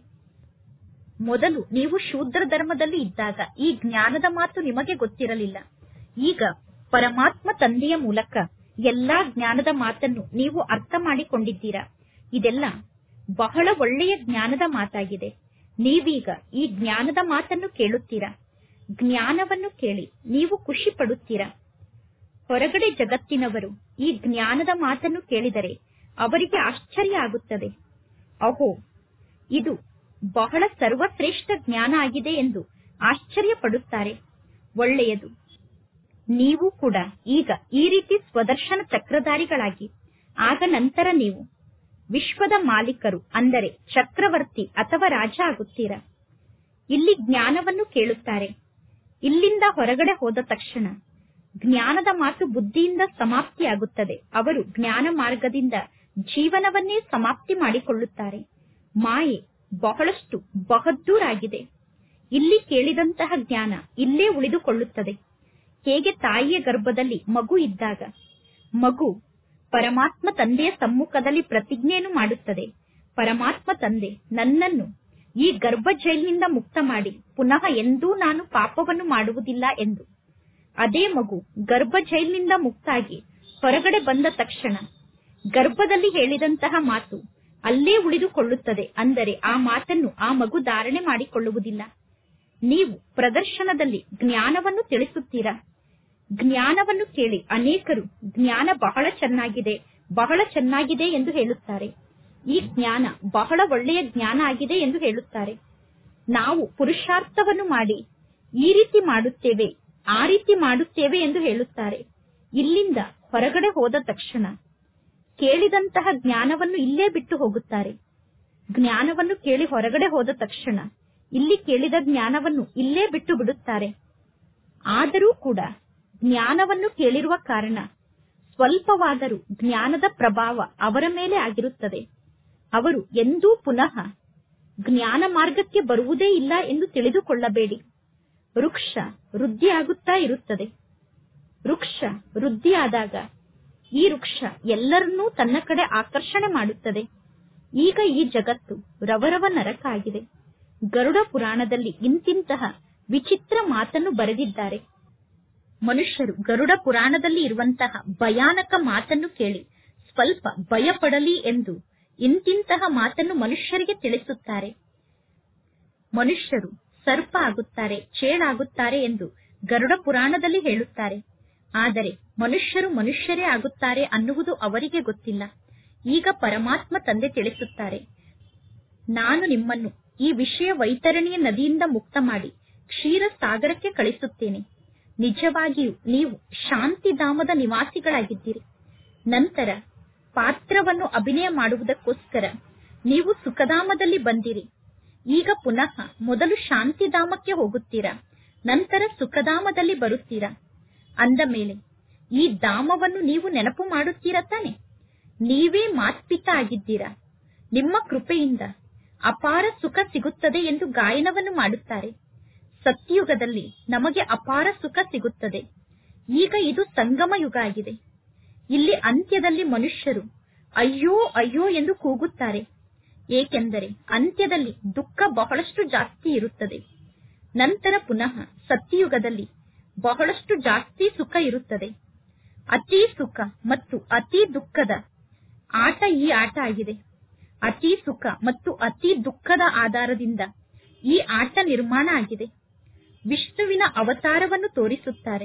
ಮೊದಲು ನೀವು ಶೂದ್ರ ಧರ್ಮದಲ್ಲಿ ಇದ್ದಾಗ ಈ ಜ್ಞಾನದ ಮಾತು ನಿಮಗೆ ಗೊತ್ತಿರಲಿಲ್ಲ ಈಗ ಪರಮಾತ್ಮ ತಂದೆಯ ಮೂಲಕ ಎಲ್ಲಾ ಜ್ಞಾನದ ಮಾತನ್ನು ನೀವು ಅರ್ಥ ಮಾಡಿಕೊಂಡಿದ್ದೀರಾ ಇದೆಲ್ಲ ಬಹಳ ಒಳ್ಳೆಯ ಜ್ಞಾನದ ಮಾತಾಗಿದೆ ನೀವೀಗ ಈ ಜ್ಞಾನದ ಮಾತನ್ನು ಕೇಳುತ್ತೀರಾ ಜ್ಞಾನವನ್ನು ಕೇಳಿ ನೀವು ಖುಷಿ ಪಡುತ್ತೀರಾ ಹೊರಗಡೆ ಜಗತ್ತಿನವರು ಈ ಜ್ಞಾನದ ಮಾತನ್ನು ಕೇಳಿದರೆ ಅವರಿಗೆ ಆಶ್ಚರ್ಯ ಆಗುತ್ತದೆ ಅಹೋ ಇದು ಬಹಳ ಸರ್ವಶ್ರೇಷ್ಠ ಜ್ಞಾನ ಆಗಿದೆ ಎಂದು ಆಶ್ಚರ್ಯ ಪಡುತ್ತಾರೆ ಒಳ್ಳೆಯದು ನೀವು ಕೂಡ ಈಗ ಈ ರೀತಿ ಸ್ವದರ್ಶನ ಚಕ್ರಧಾರಿಗಳಾಗಿ ಆಗ ನಂತರ ನೀವು ವಿಶ್ವದ ಮಾಲೀಕರು ಅಂದರೆ ಚಕ್ರವರ್ತಿ ಅಥವಾ ರಾಜ ಆಗುತ್ತೀರಾ ಇಲ್ಲಿ ಜ್ಞಾನವನ್ನು ಕೇಳುತ್ತಾರೆ ಇಲ್ಲಿಂದ ಹೊರಗಡೆ ಹೋದ ತಕ್ಷಣ ಜ್ಞಾನದ ಮಾತು ಬುದ್ಧಿಯಿಂದ ಸಮಾಪ್ತಿಯಾಗುತ್ತದೆ ಅವರು ಜ್ಞಾನ ಮಾರ್ಗದಿಂದ ಜೀವನವನ್ನೇ ಸಮಾಪ್ತಿ ಮಾಡಿಕೊಳ್ಳುತ್ತಾರೆ ಮಾಯೆ ಬಹಳಷ್ಟು ಬಹದ್ದೂರಾಗಿದೆ ಇಲ್ಲಿ ಕೇಳಿದಂತಹ ಜ್ಞಾನ ಇಲ್ಲೇ ಉಳಿದುಕೊಳ್ಳುತ್ತದೆ ಹೇಗೆ ತಾಯಿಯ ಗರ್ಭದಲ್ಲಿ ಮಗು ಇದ್ದಾಗ ಮಗು ಪರಮಾತ್ಮ ತಂದೆಯ ಸಮ್ಮುಖದಲ್ಲಿ ಪ್ರತಿಜ್ಞೆಯನ್ನು ಮಾಡುತ್ತದೆ ಪರಮಾತ್ಮ ತಂದೆ ನನ್ನನ್ನು ಈ ಗರ್ಭ ಜೈಲಿನಿಂದ ಮುಕ್ತ ಮಾಡಿ ಪುನಃ ಎಂದೂ ನಾನು ಪಾಪವನ್ನು ಮಾಡುವುದಿಲ್ಲ ಎಂದು ಅದೇ ಮಗು ಗರ್ಭ ಜೈಲಿನಿಂದ ಮುಕ್ತಾಗಿ ಹೊರಗಡೆ ಬಂದ ತಕ್ಷಣ ಗರ್ಭದಲ್ಲಿ ಹೇಳಿದಂತಹ ಮಾತು ಅಲ್ಲೇ ಉಳಿದುಕೊಳ್ಳುತ್ತದೆ ಅಂದರೆ ಆ ಮಾತನ್ನು ಆ ಮಗು ಧಾರಣೆ ಮಾಡಿಕೊಳ್ಳುವುದಿಲ್ಲ ನೀವು ಪ್ರದರ್ಶನದಲ್ಲಿ ಜ್ಞಾನವನ್ನು ತಿಳಿಸುತ್ತೀರಾ ಜ್ಞಾನವನ್ನು ಕೇಳಿ ಅನೇಕರು ಜ್ಞಾನ ಬಹಳ ಚೆನ್ನಾಗಿದೆ ಬಹಳ ಚೆನ್ನಾಗಿದೆ ಎಂದು ಹೇಳುತ್ತಾರೆ ಈ ಜ್ಞಾನ ಬಹಳ ಒಳ್ಳೆಯ ಜ್ಞಾನ ಆಗಿದೆ ಎಂದು ಹೇಳುತ್ತಾರೆ ನಾವು ಪುರುಷಾರ್ಥವನ್ನು ಮಾಡಿ ಈ ರೀತಿ ಮಾಡುತ್ತೇವೆ ಆ ರೀತಿ ಮಾಡುತ್ತೇವೆ ಎಂದು ಹೇಳುತ್ತಾರೆ ಇಲ್ಲಿಂದ ಹೊರಗಡೆ ಹೋದ ತಕ್ಷಣ ಕೇಳಿದಂತಹ ಜ್ಞಾನವನ್ನು ಇಲ್ಲೇ ಬಿಟ್ಟು ಹೋಗುತ್ತಾರೆ ಜ್ಞಾನವನ್ನು ಕೇಳಿ ಹೊರಗಡೆ ಹೋದ ತಕ್ಷಣ ಇಲ್ಲಿ ಕೇಳಿದ ಜ್ಞಾನವನ್ನು ಇಲ್ಲೇ ಬಿಟ್ಟು ಬಿಡುತ್ತಾರೆ ಆದರೂ ಕೂಡ ಜ್ಞಾನವನ್ನು ಕೇಳಿರುವ ಕಾರಣ ಸ್ವಲ್ಪವಾದರೂ ಜ್ಞಾನದ ಪ್ರಭಾವ ಅವರ ಮೇಲೆ ಆಗಿರುತ್ತದೆ ಅವರು ಎಂದೂ ಪುನಃ ಜ್ಞಾನ ಮಾರ್ಗಕ್ಕೆ ಬರುವುದೇ ಇಲ್ಲ ಎಂದು ತಿಳಿದುಕೊಳ್ಳಬೇಡಿ ವೃಕ್ಷ ವೃದ್ಧಿಯಾಗುತ್ತಾ ಇರುತ್ತದೆ ವೃಕ್ಷ ವೃದ್ಧಿಯಾದಾಗ ಈ ವೃಕ್ಷ ಎಲ್ಲರನ್ನೂ ತನ್ನ ಕಡೆ ಆಕರ್ಷಣೆ ಮಾಡುತ್ತದೆ ಈಗ ಈ ಜಗತ್ತು ರವರವ ನರಕ ಆಗಿದೆ ಗರುಡ ಪುರಾಣದಲ್ಲಿ ಇಂತಿಂತಹ ವಿಚಿತ್ರ ಮಾತನ್ನು ಬರೆದಿದ್ದಾರೆ ಮನುಷ್ಯರು ಗರುಡ ಪುರಾಣದಲ್ಲಿ ಇರುವಂತಹ ಭಯಾನಕ ಮಾತನ್ನು ಕೇಳಿ ಸ್ವಲ್ಪ ಭಯಪಡಲಿ ಎಂದು ಇಂತಿಂತಹ ಮಾತನ್ನು ಮನುಷ್ಯರಿಗೆ ತಿಳಿಸುತ್ತಾರೆ ಮನುಷ್ಯರು ಸರ್ಪ ಆಗುತ್ತಾರೆ ಚೇಳಾಗುತ್ತಾರೆ ಎಂದು ಗರುಡ ಪುರಾಣದಲ್ಲಿ ಹೇಳುತ್ತಾರೆ ಆದರೆ ಮನುಷ್ಯರು ಮನುಷ್ಯರೇ ಆಗುತ್ತಾರೆ ಅನ್ನುವುದು ಅವರಿಗೆ ಗೊತ್ತಿಲ್ಲ ಈಗ ಪರಮಾತ್ಮ ತಂದೆ ತಿಳಿಸುತ್ತಾರೆ ನಾನು ನಿಮ್ಮನ್ನು ಈ ವಿಷಯ ವೈತರಣಿಯ ನದಿಯಿಂದ ಮುಕ್ತ ಮಾಡಿ ಕ್ಷೀರ ಸಾಗರಕ್ಕೆ ಕಳಿಸುತ್ತೇನೆ ನಿಜವಾಗಿಯೂ ನೀವು ಶಾಂತಿಧಾಮದ ನಿವಾಸಿಗಳಾಗಿದ್ದೀರಿ ನಂತರ ಪಾತ್ರವನ್ನು ಅಭಿನಯ ಮಾಡುವುದಕ್ಕೋಸ್ಕರ ನೀವು ಸುಖಧಾಮದಲ್ಲಿ ಬಂದಿರಿ ಈಗ ಪುನಃ ಮೊದಲು ಶಾಂತಿಧಾಮಕ್ಕೆ ಹೋಗುತ್ತೀರಾ ನಂತರ ಸುಖಧಾಮದಲ್ಲಿ ಬರುತ್ತೀರಾ ಅಂದ ಮೇಲೆ ಈ ಧಾಮವನ್ನು ನೀವು ನೆನಪು ಮಾಡುತ್ತೀರಾ ತಾನೆ ನೀವೇ ಮಾತ್ಪಿತ ಆಗಿದ್ದೀರಾ ನಿಮ್ಮ ಕೃಪೆಯಿಂದ ಅಪಾರ ಸುಖ ಸಿಗುತ್ತದೆ ಎಂದು ಗಾಯನವನ್ನು ಮಾಡುತ್ತಾರೆ ಸತ್ಯಯುಗದಲ್ಲಿ ನಮಗೆ ಅಪಾರ ಸುಖ ಸಿಗುತ್ತದೆ ಈಗ ಇದು ಸಂಗಮ ಯುಗ ಆಗಿದೆ ಇಲ್ಲಿ ಅಂತ್ಯದಲ್ಲಿ ಮನುಷ್ಯರು ಅಯ್ಯೋ ಅಯ್ಯೋ ಎಂದು ಕೂಗುತ್ತಾರೆ ಏಕೆಂದರೆ ಅಂತ್ಯದಲ್ಲಿ ದುಃಖ ಬಹಳಷ್ಟು ಜಾಸ್ತಿ ಇರುತ್ತದೆ ನಂತರ ಪುನಃ ಸತ್ಯಯುಗದಲ್ಲಿ ಬಹಳಷ್ಟು ಜಾಸ್ತಿ ಸುಖ ಇರುತ್ತದೆ ಅತಿ ಸುಖ ಮತ್ತು ಅತಿ ದುಃಖದ ಆಟ ಈ ಆಟ ಆಗಿದೆ ಅತಿ ಸುಖ ಮತ್ತು ಅತಿ ದುಃಖದ ಆಧಾರದಿಂದ ಈ ಆಟ ನಿರ್ಮಾಣ ಆಗಿದೆ ವಿಷ್ಣುವಿನ ಅವತಾರವನ್ನು ತೋರಿಸುತ್ತಾರೆ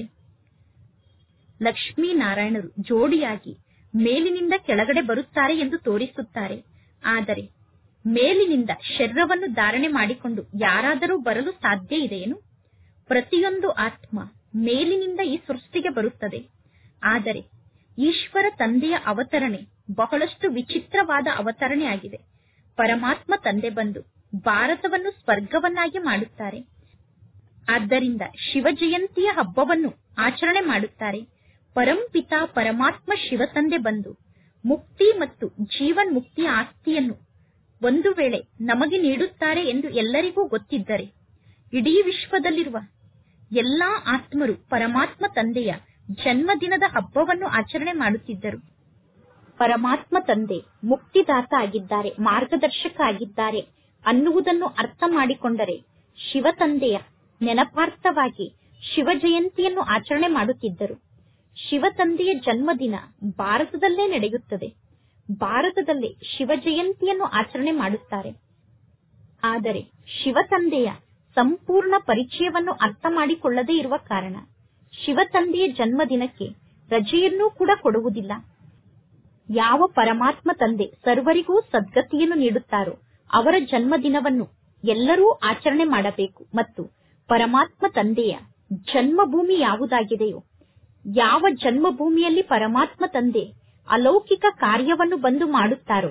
ಲಕ್ಷ್ಮೀನಾರಾಯಣರು ಜೋಡಿಯಾಗಿ ಮೇಲಿನಿಂದ ಕೆಳಗಡೆ ಬರುತ್ತಾರೆ ಎಂದು ತೋರಿಸುತ್ತಾರೆ ಆದರೆ ಮೇಲಿನಿಂದ ಶರೀರವನ್ನು ಧಾರಣೆ ಮಾಡಿಕೊಂಡು ಯಾರಾದರೂ ಬರಲು ಸಾಧ್ಯ ಇದೆಯೇನು ಪ್ರತಿಯೊಂದು ಆತ್ಮ ಮೇಲಿನಿಂದ ಈ ಸೃಷ್ಟಿಗೆ ಬರುತ್ತದೆ ಆದರೆ ಈಶ್ವರ ತಂದೆಯ ಅವತರಣೆ ಬಹಳಷ್ಟು ವಿಚಿತ್ರವಾದ ಅವತರಣೆ ಆಗಿದೆ ಪರಮಾತ್ಮ ತಂದೆ ಬಂದು ಭಾರತವನ್ನು ಸ್ವರ್ಗವನ್ನಾಗಿ ಮಾಡುತ್ತಾರೆ ಆದ್ದರಿಂದ ಶಿವ ಜಯಂತಿಯ ಹಬ್ಬವನ್ನು ಆಚರಣೆ ಮಾಡುತ್ತಾರೆ ಪರಂಪಿತ ಪರಮಾತ್ಮ ಶಿವ ತಂದೆ ಬಂದು ಮುಕ್ತಿ ಮತ್ತು ಜೀವನ್ ಮುಕ್ತಿಯ ಆಸ್ತಿಯನ್ನು ಒಂದು ವೇಳೆ ನಮಗೆ ನೀಡುತ್ತಾರೆ ಎಂದು ಎಲ್ಲರಿಗೂ ಗೊತ್ತಿದ್ದರೆ ಇಡೀ ವಿಶ್ವದಲ್ಲಿರುವ ಎಲ್ಲಾ ಆತ್ಮರು ಪರಮಾತ್ಮ ತಂದೆಯ ಜನ್ಮದಿನದ ಹಬ್ಬವನ್ನು ಆಚರಣೆ ಮಾಡುತ್ತಿದ್ದರು ಪರಮಾತ್ಮ ತಂದೆ ಮುಕ್ತಿದಾತ ಆಗಿದ್ದಾರೆ ಮಾರ್ಗದರ್ಶಕ ಆಗಿದ್ದಾರೆ ಅನ್ನುವುದನ್ನು ಅರ್ಥ ಮಾಡಿಕೊಂಡರೆ ಶಿವ ತಂದೆಯ ನೆನಪಾರ್ಥವಾಗಿ ಶಿವ ಜಯಂತಿಯನ್ನು ಆಚರಣೆ ಮಾಡುತ್ತಿದ್ದರು ಶಿವ ತಂದೆಯ ಜನ್ಮದಿನ ಭಾರತದಲ್ಲೇ ನಡೆಯುತ್ತದೆ ಭಾರತದಲ್ಲೇ ಶಿವ ಜಯಂತಿಯನ್ನು ಆಚರಣೆ ಮಾಡುತ್ತಾರೆ ಆದರೆ ಶಿವ ತಂದೆಯ ಸಂಪೂರ್ಣ ಪರಿಚಯವನ್ನು ಅರ್ಥ ಮಾಡಿಕೊಳ್ಳದೇ ಇರುವ ಕಾರಣ ಶಿವ ತಂದೆಯ ಜನ್ಮದಿನಕ್ಕೆ ರಜೆಯನ್ನೂ ಕೂಡ ಕೊಡುವುದಿಲ್ಲ ಯಾವ ಪರಮಾತ್ಮ ತಂದೆ ಸರ್ವರಿಗೂ ಸದ್ಗತಿಯನ್ನು ನೀಡುತ್ತಾರೋ ಅವರ ಜನ್ಮದಿನವನ್ನು ಎಲ್ಲರೂ ಆಚರಣೆ ಮಾಡಬೇಕು ಮತ್ತು ಪರಮಾತ್ಮ ತಂದೆಯ ಜನ್ಮಭೂಮಿ ಯಾವುದಾಗಿದೆಯೋ ಯಾವ ಜನ್ಮಭೂಮಿಯಲ್ಲಿ ಪರಮಾತ್ಮ ತಂದೆ ಅಲೌಕಿಕ ಕಾರ್ಯವನ್ನು ಬಂದು ಮಾಡುತ್ತಾರೋ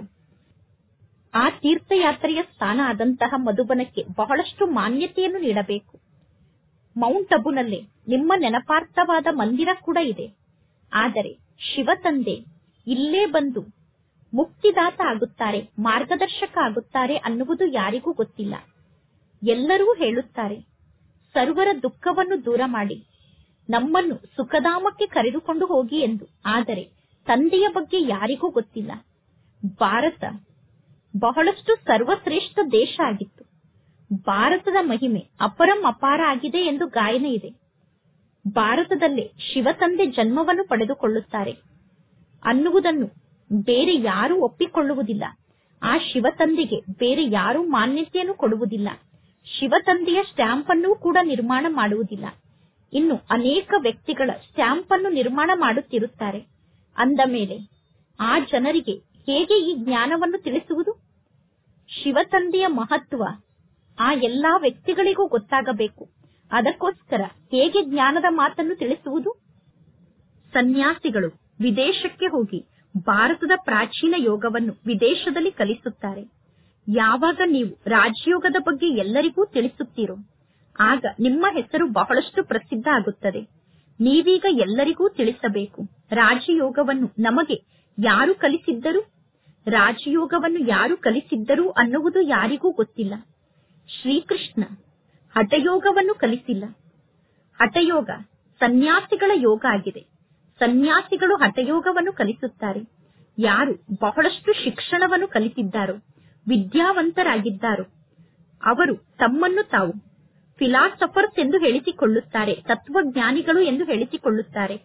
ಆ ತೀರ್ಥಯಾತ್ರೆಯ ಸ್ಥಾನ ಆದಂತಹ ಮಧುಬನಕ್ಕೆ ಬಹಳಷ್ಟು ಮಾನ್ಯತೆಯನ್ನು ನೀಡಬೇಕು ಮೌಂಟ್ ಅಬುನಲ್ಲಿ ನಿಮ್ಮ ನೆನಪಾರ್ಥವಾದ ಮಂದಿರ ಕೂಡ ಇದೆ ಆದರೆ ಶಿವ ತಂದೆ ಇಲ್ಲೇ ಬಂದು ಮುಕ್ತಿದಾತ ಆಗುತ್ತಾರೆ ಮಾರ್ಗದರ್ಶಕ ಆಗುತ್ತಾರೆ ಅನ್ನುವುದು ಯಾರಿಗೂ ಗೊತ್ತಿಲ್ಲ ಎಲ್ಲರೂ ಹೇಳುತ್ತಾರೆ ಸರ್ವರ ದುಃಖವನ್ನು ದೂರ ಮಾಡಿ ನಮ್ಮನ್ನು ಸುಖಧಾಮಕ್ಕೆ ಕರೆದುಕೊಂಡು ಹೋಗಿ ಎಂದು ಆದರೆ ತಂದೆಯ ಬಗ್ಗೆ ಯಾರಿಗೂ ಗೊತ್ತಿಲ್ಲ ಭಾರತ ಬಹಳಷ್ಟು ಸರ್ವಶ್ರೇಷ್ಠ ದೇಶ ಆಗಿತ್ತು ಭಾರತದ ಮಹಿಮೆ ಅಪರಂ ಅಪಾರ ಆಗಿದೆ ಎಂದು ಗಾಯನ ಇದೆ ಭಾರತದಲ್ಲೇ ಶಿವ ತಂದೆ ಜನ್ಮವನ್ನು ಪಡೆದುಕೊಳ್ಳುತ್ತಾರೆ ಅನ್ನುವುದನ್ನು ಬೇರೆ ಯಾರೂ ಒಪ್ಪಿಕೊಳ್ಳುವುದಿಲ್ಲ ಆ ಶಿವ ತಂದೆಗೆ ಬೇರೆ ಯಾರೂ ಮಾನ್ಯತೆಯನ್ನು ಕೊಡುವುದಿಲ್ಲ ಶಿವ ತಂದೆಯ ಸ್ಟ್ಯಾಂಪ್ ಅನ್ನು ಕೂಡ ನಿರ್ಮಾಣ ಮಾಡುವುದಿಲ್ಲ ಇನ್ನು ಅನೇಕ ವ್ಯಕ್ತಿಗಳ ಸ್ಟ್ಯಾಂಪ್ ಅನ್ನು ನಿರ್ಮಾಣ ಮಾಡುತ್ತಿರುತ್ತಾರೆ ಅಂದ ಮೇಲೆ ಆ ಜನರಿಗೆ ಹೇಗೆ ಈ ಜ್ಞಾನವನ್ನು ತಿಳಿಸುವುದು ಶಿವ ತಂದೆಯ ಮಹತ್ವ ಆ ಎಲ್ಲಾ ವ್ಯಕ್ತಿಗಳಿಗೂ ಗೊತ್ತಾಗಬೇಕು ಅದಕ್ಕೋಸ್ಕರ ಹೇಗೆ ಜ್ಞಾನದ ಮಾತನ್ನು ತಿಳಿಸುವುದು ಸನ್ಯಾಸಿಗಳು ವಿದೇಶಕ್ಕೆ ಹೋಗಿ ಭಾರತದ ಪ್ರಾಚೀನ ಯೋಗವನ್ನು ವಿದೇಶದಲ್ಲಿ ಕಲಿಸುತ್ತಾರೆ ಯಾವಾಗ ನೀವು ರಾಜಯೋಗದ ಬಗ್ಗೆ ಎಲ್ಲರಿಗೂ ತಿಳಿಸುತ್ತೀರೋ ಆಗ ನಿಮ್ಮ ಹೆಸರು ಬಹಳಷ್ಟು ಪ್ರಸಿದ್ಧ ಆಗುತ್ತದೆ ನೀವೀಗ ಎಲ್ಲರಿಗೂ ತಿಳಿಸಬೇಕು ರಾಜಯೋಗವನ್ನು ನಮಗೆ ಯಾರು ಕಲಿಸಿದ್ದರು ರಾಜಯೋಗವನ್ನು ಯಾರು ಕಲಿಸಿದ್ದರು ಅನ್ನುವುದು ಯಾರಿಗೂ ಗೊತ್ತಿಲ್ಲ ಶ್ರೀಕೃಷ್ಣ ಹಠಯೋಗವನ್ನು ಕಲಿಸಿಲ್ಲ ಹಠಯೋಗ ಸನ್ಯಾಸಿಗಳ ಯೋಗ ಆಗಿದೆ ಸನ್ಯಾಸಿಗಳು ಹಠಯೋಗವನ್ನು ಕಲಿಸುತ್ತಾರೆ ಯಾರು ಬಹಳಷ್ಟು ಶಿಕ್ಷಣವನ್ನು ಕಲಿತಿದ್ದಾರೋ ವಿದ್ಯಾವಂತರಾಗಿದ್ದಾರೋ ಅವರು ತಮ್ಮನ್ನು ತಾವು ಫಿಲಾಸಫರ್ಸ್ ಎಂದು ಹೇಳಿಸಿಕೊಳ್ಳುತ್ತಾರೆ ತತ್ವಜ್ಞಾನಿಗಳು ಎಂದು ಹೇಳಿಸಿಕೊಳ್ಳುತ್ತಾರೆ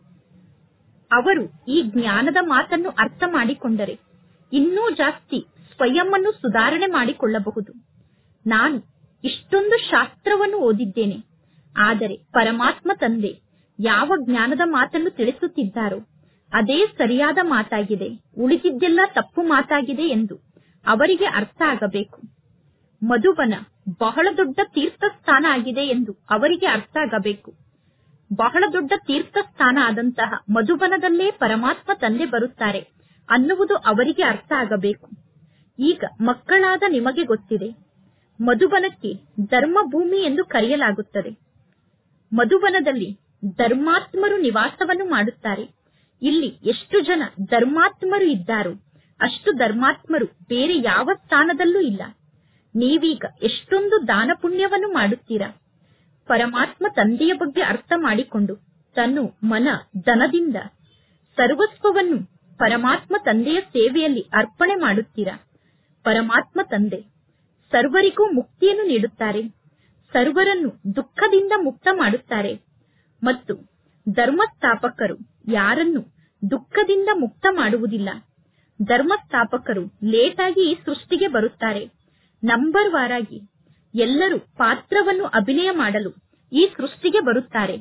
ಅವರು ಈ ಜ್ಞಾನದ ಮಾತನ್ನು ಅರ್ಥ ಮಾಡಿಕೊಂಡರೆ ಇನ್ನೂ ಜಾಸ್ತಿ ಸ್ವಯಂವನ್ನು ಸುಧಾರಣೆ ಮಾಡಿಕೊಳ್ಳಬಹುದು ನಾನು ಇಷ್ಟೊಂದು ಶಾಸ್ತ್ರವನ್ನು ಓದಿದ್ದೇನೆ ಆದರೆ ಪರಮಾತ್ಮ ತಂದೆ ಯಾವ ಜ್ಞಾನದ ಮಾತನ್ನು ತಿಳಿಸುತ್ತಿದ್ದಾರೋ ಅದೇ ಸರಿಯಾದ ಮಾತಾಗಿದೆ ಉಳಿದಿದ್ದೆಲ್ಲ ತಪ್ಪು ಮಾತಾಗಿದೆ ಎಂದು ಅವರಿಗೆ ಅರ್ಥ ಆಗಬೇಕು ಮಧುಬನ ಬಹಳ ದೊಡ್ಡ ತೀರ್ಥ ಸ್ಥಾನ ಆಗಿದೆ ಎಂದು ಅವರಿಗೆ ಅರ್ಥ ಆಗಬೇಕು ಬಹಳ ದೊಡ್ಡ ತೀರ್ಥ ಸ್ಥಾನ ಆದಂತಹ ಮಧುಬನದಲ್ಲೇ ಪರಮಾತ್ಮ ತಂದೆ ಬರುತ್ತಾರೆ ಅನ್ನುವುದು ಅವರಿಗೆ ಅರ್ಥ ಆಗಬೇಕು ಈಗ ಮಕ್ಕಳಾದ ನಿಮಗೆ ಗೊತ್ತಿದೆ ಮಧುಬನಕ್ಕೆ ಧರ್ಮಭೂಮಿ ಎಂದು ಕರೆಯಲಾಗುತ್ತದೆ ಮಧುಬನದಲ್ಲಿ ಧರ್ಮಾತ್ಮರು ನಿವಾಸವನ್ನು ಮಾಡುತ್ತಾರೆ ಇಲ್ಲಿ ಎಷ್ಟು ಜನ ಧರ್ಮಾತ್ಮರು ಇದ್ದಾರೋ ಅಷ್ಟು ಧರ್ಮಾತ್ಮರು ಬೇರೆ ಯಾವ ಸ್ಥಾನದಲ್ಲೂ ಇಲ್ಲ ನೀವೀಗ ಎಷ್ಟೊಂದು ದಾನ ಪುಣ್ಯವನ್ನು ಮಾಡುತ್ತೀರಾ ಪರಮಾತ್ಮ ತಂದೆಯ ಬಗ್ಗೆ ಅರ್ಥ ಮಾಡಿಕೊಂಡು ತನ್ನು ಮನ ಧನದಿಂದ ಸರ್ವಸ್ವವನ್ನು ಪರಮಾತ್ಮ ತಂದೆಯ ಸೇವೆಯಲ್ಲಿ ಅರ್ಪಣೆ ಮಾಡುತ್ತೀರಾ ಪರಮಾತ್ಮ ತಂದೆ ಸರ್ವರಿಗೂ ಮುಕ್ತಿಯನ್ನು ನೀಡುತ್ತಾರೆ ಸರ್ವರನ್ನು ದುಃಖದಿಂದ ಮುಕ್ತ ಮಾಡುತ್ತಾರೆ ಮತ್ತು ಧರ್ಮಸ್ಥಾಪಕರು ಯಾರನ್ನು ದುಃಖದಿಂದ ಮುಕ್ತ ಮಾಡುವುದಿಲ್ಲ ಧರ್ಮಸ್ಥಾಪಕರು ಲೇಟಾಗಿ ಈ ಸೃಷ್ಟಿಗೆ ಬರುತ್ತಾರೆ ನಂಬರ್ ವಾರಾಗಿ ಎಲ್ಲರೂ ಪಾತ್ರವನ್ನು ಅಭಿನಯ ಮಾಡಲು ಈ ಸೃಷ್ಟಿಗೆ ಬರುತ್ತಾರೆ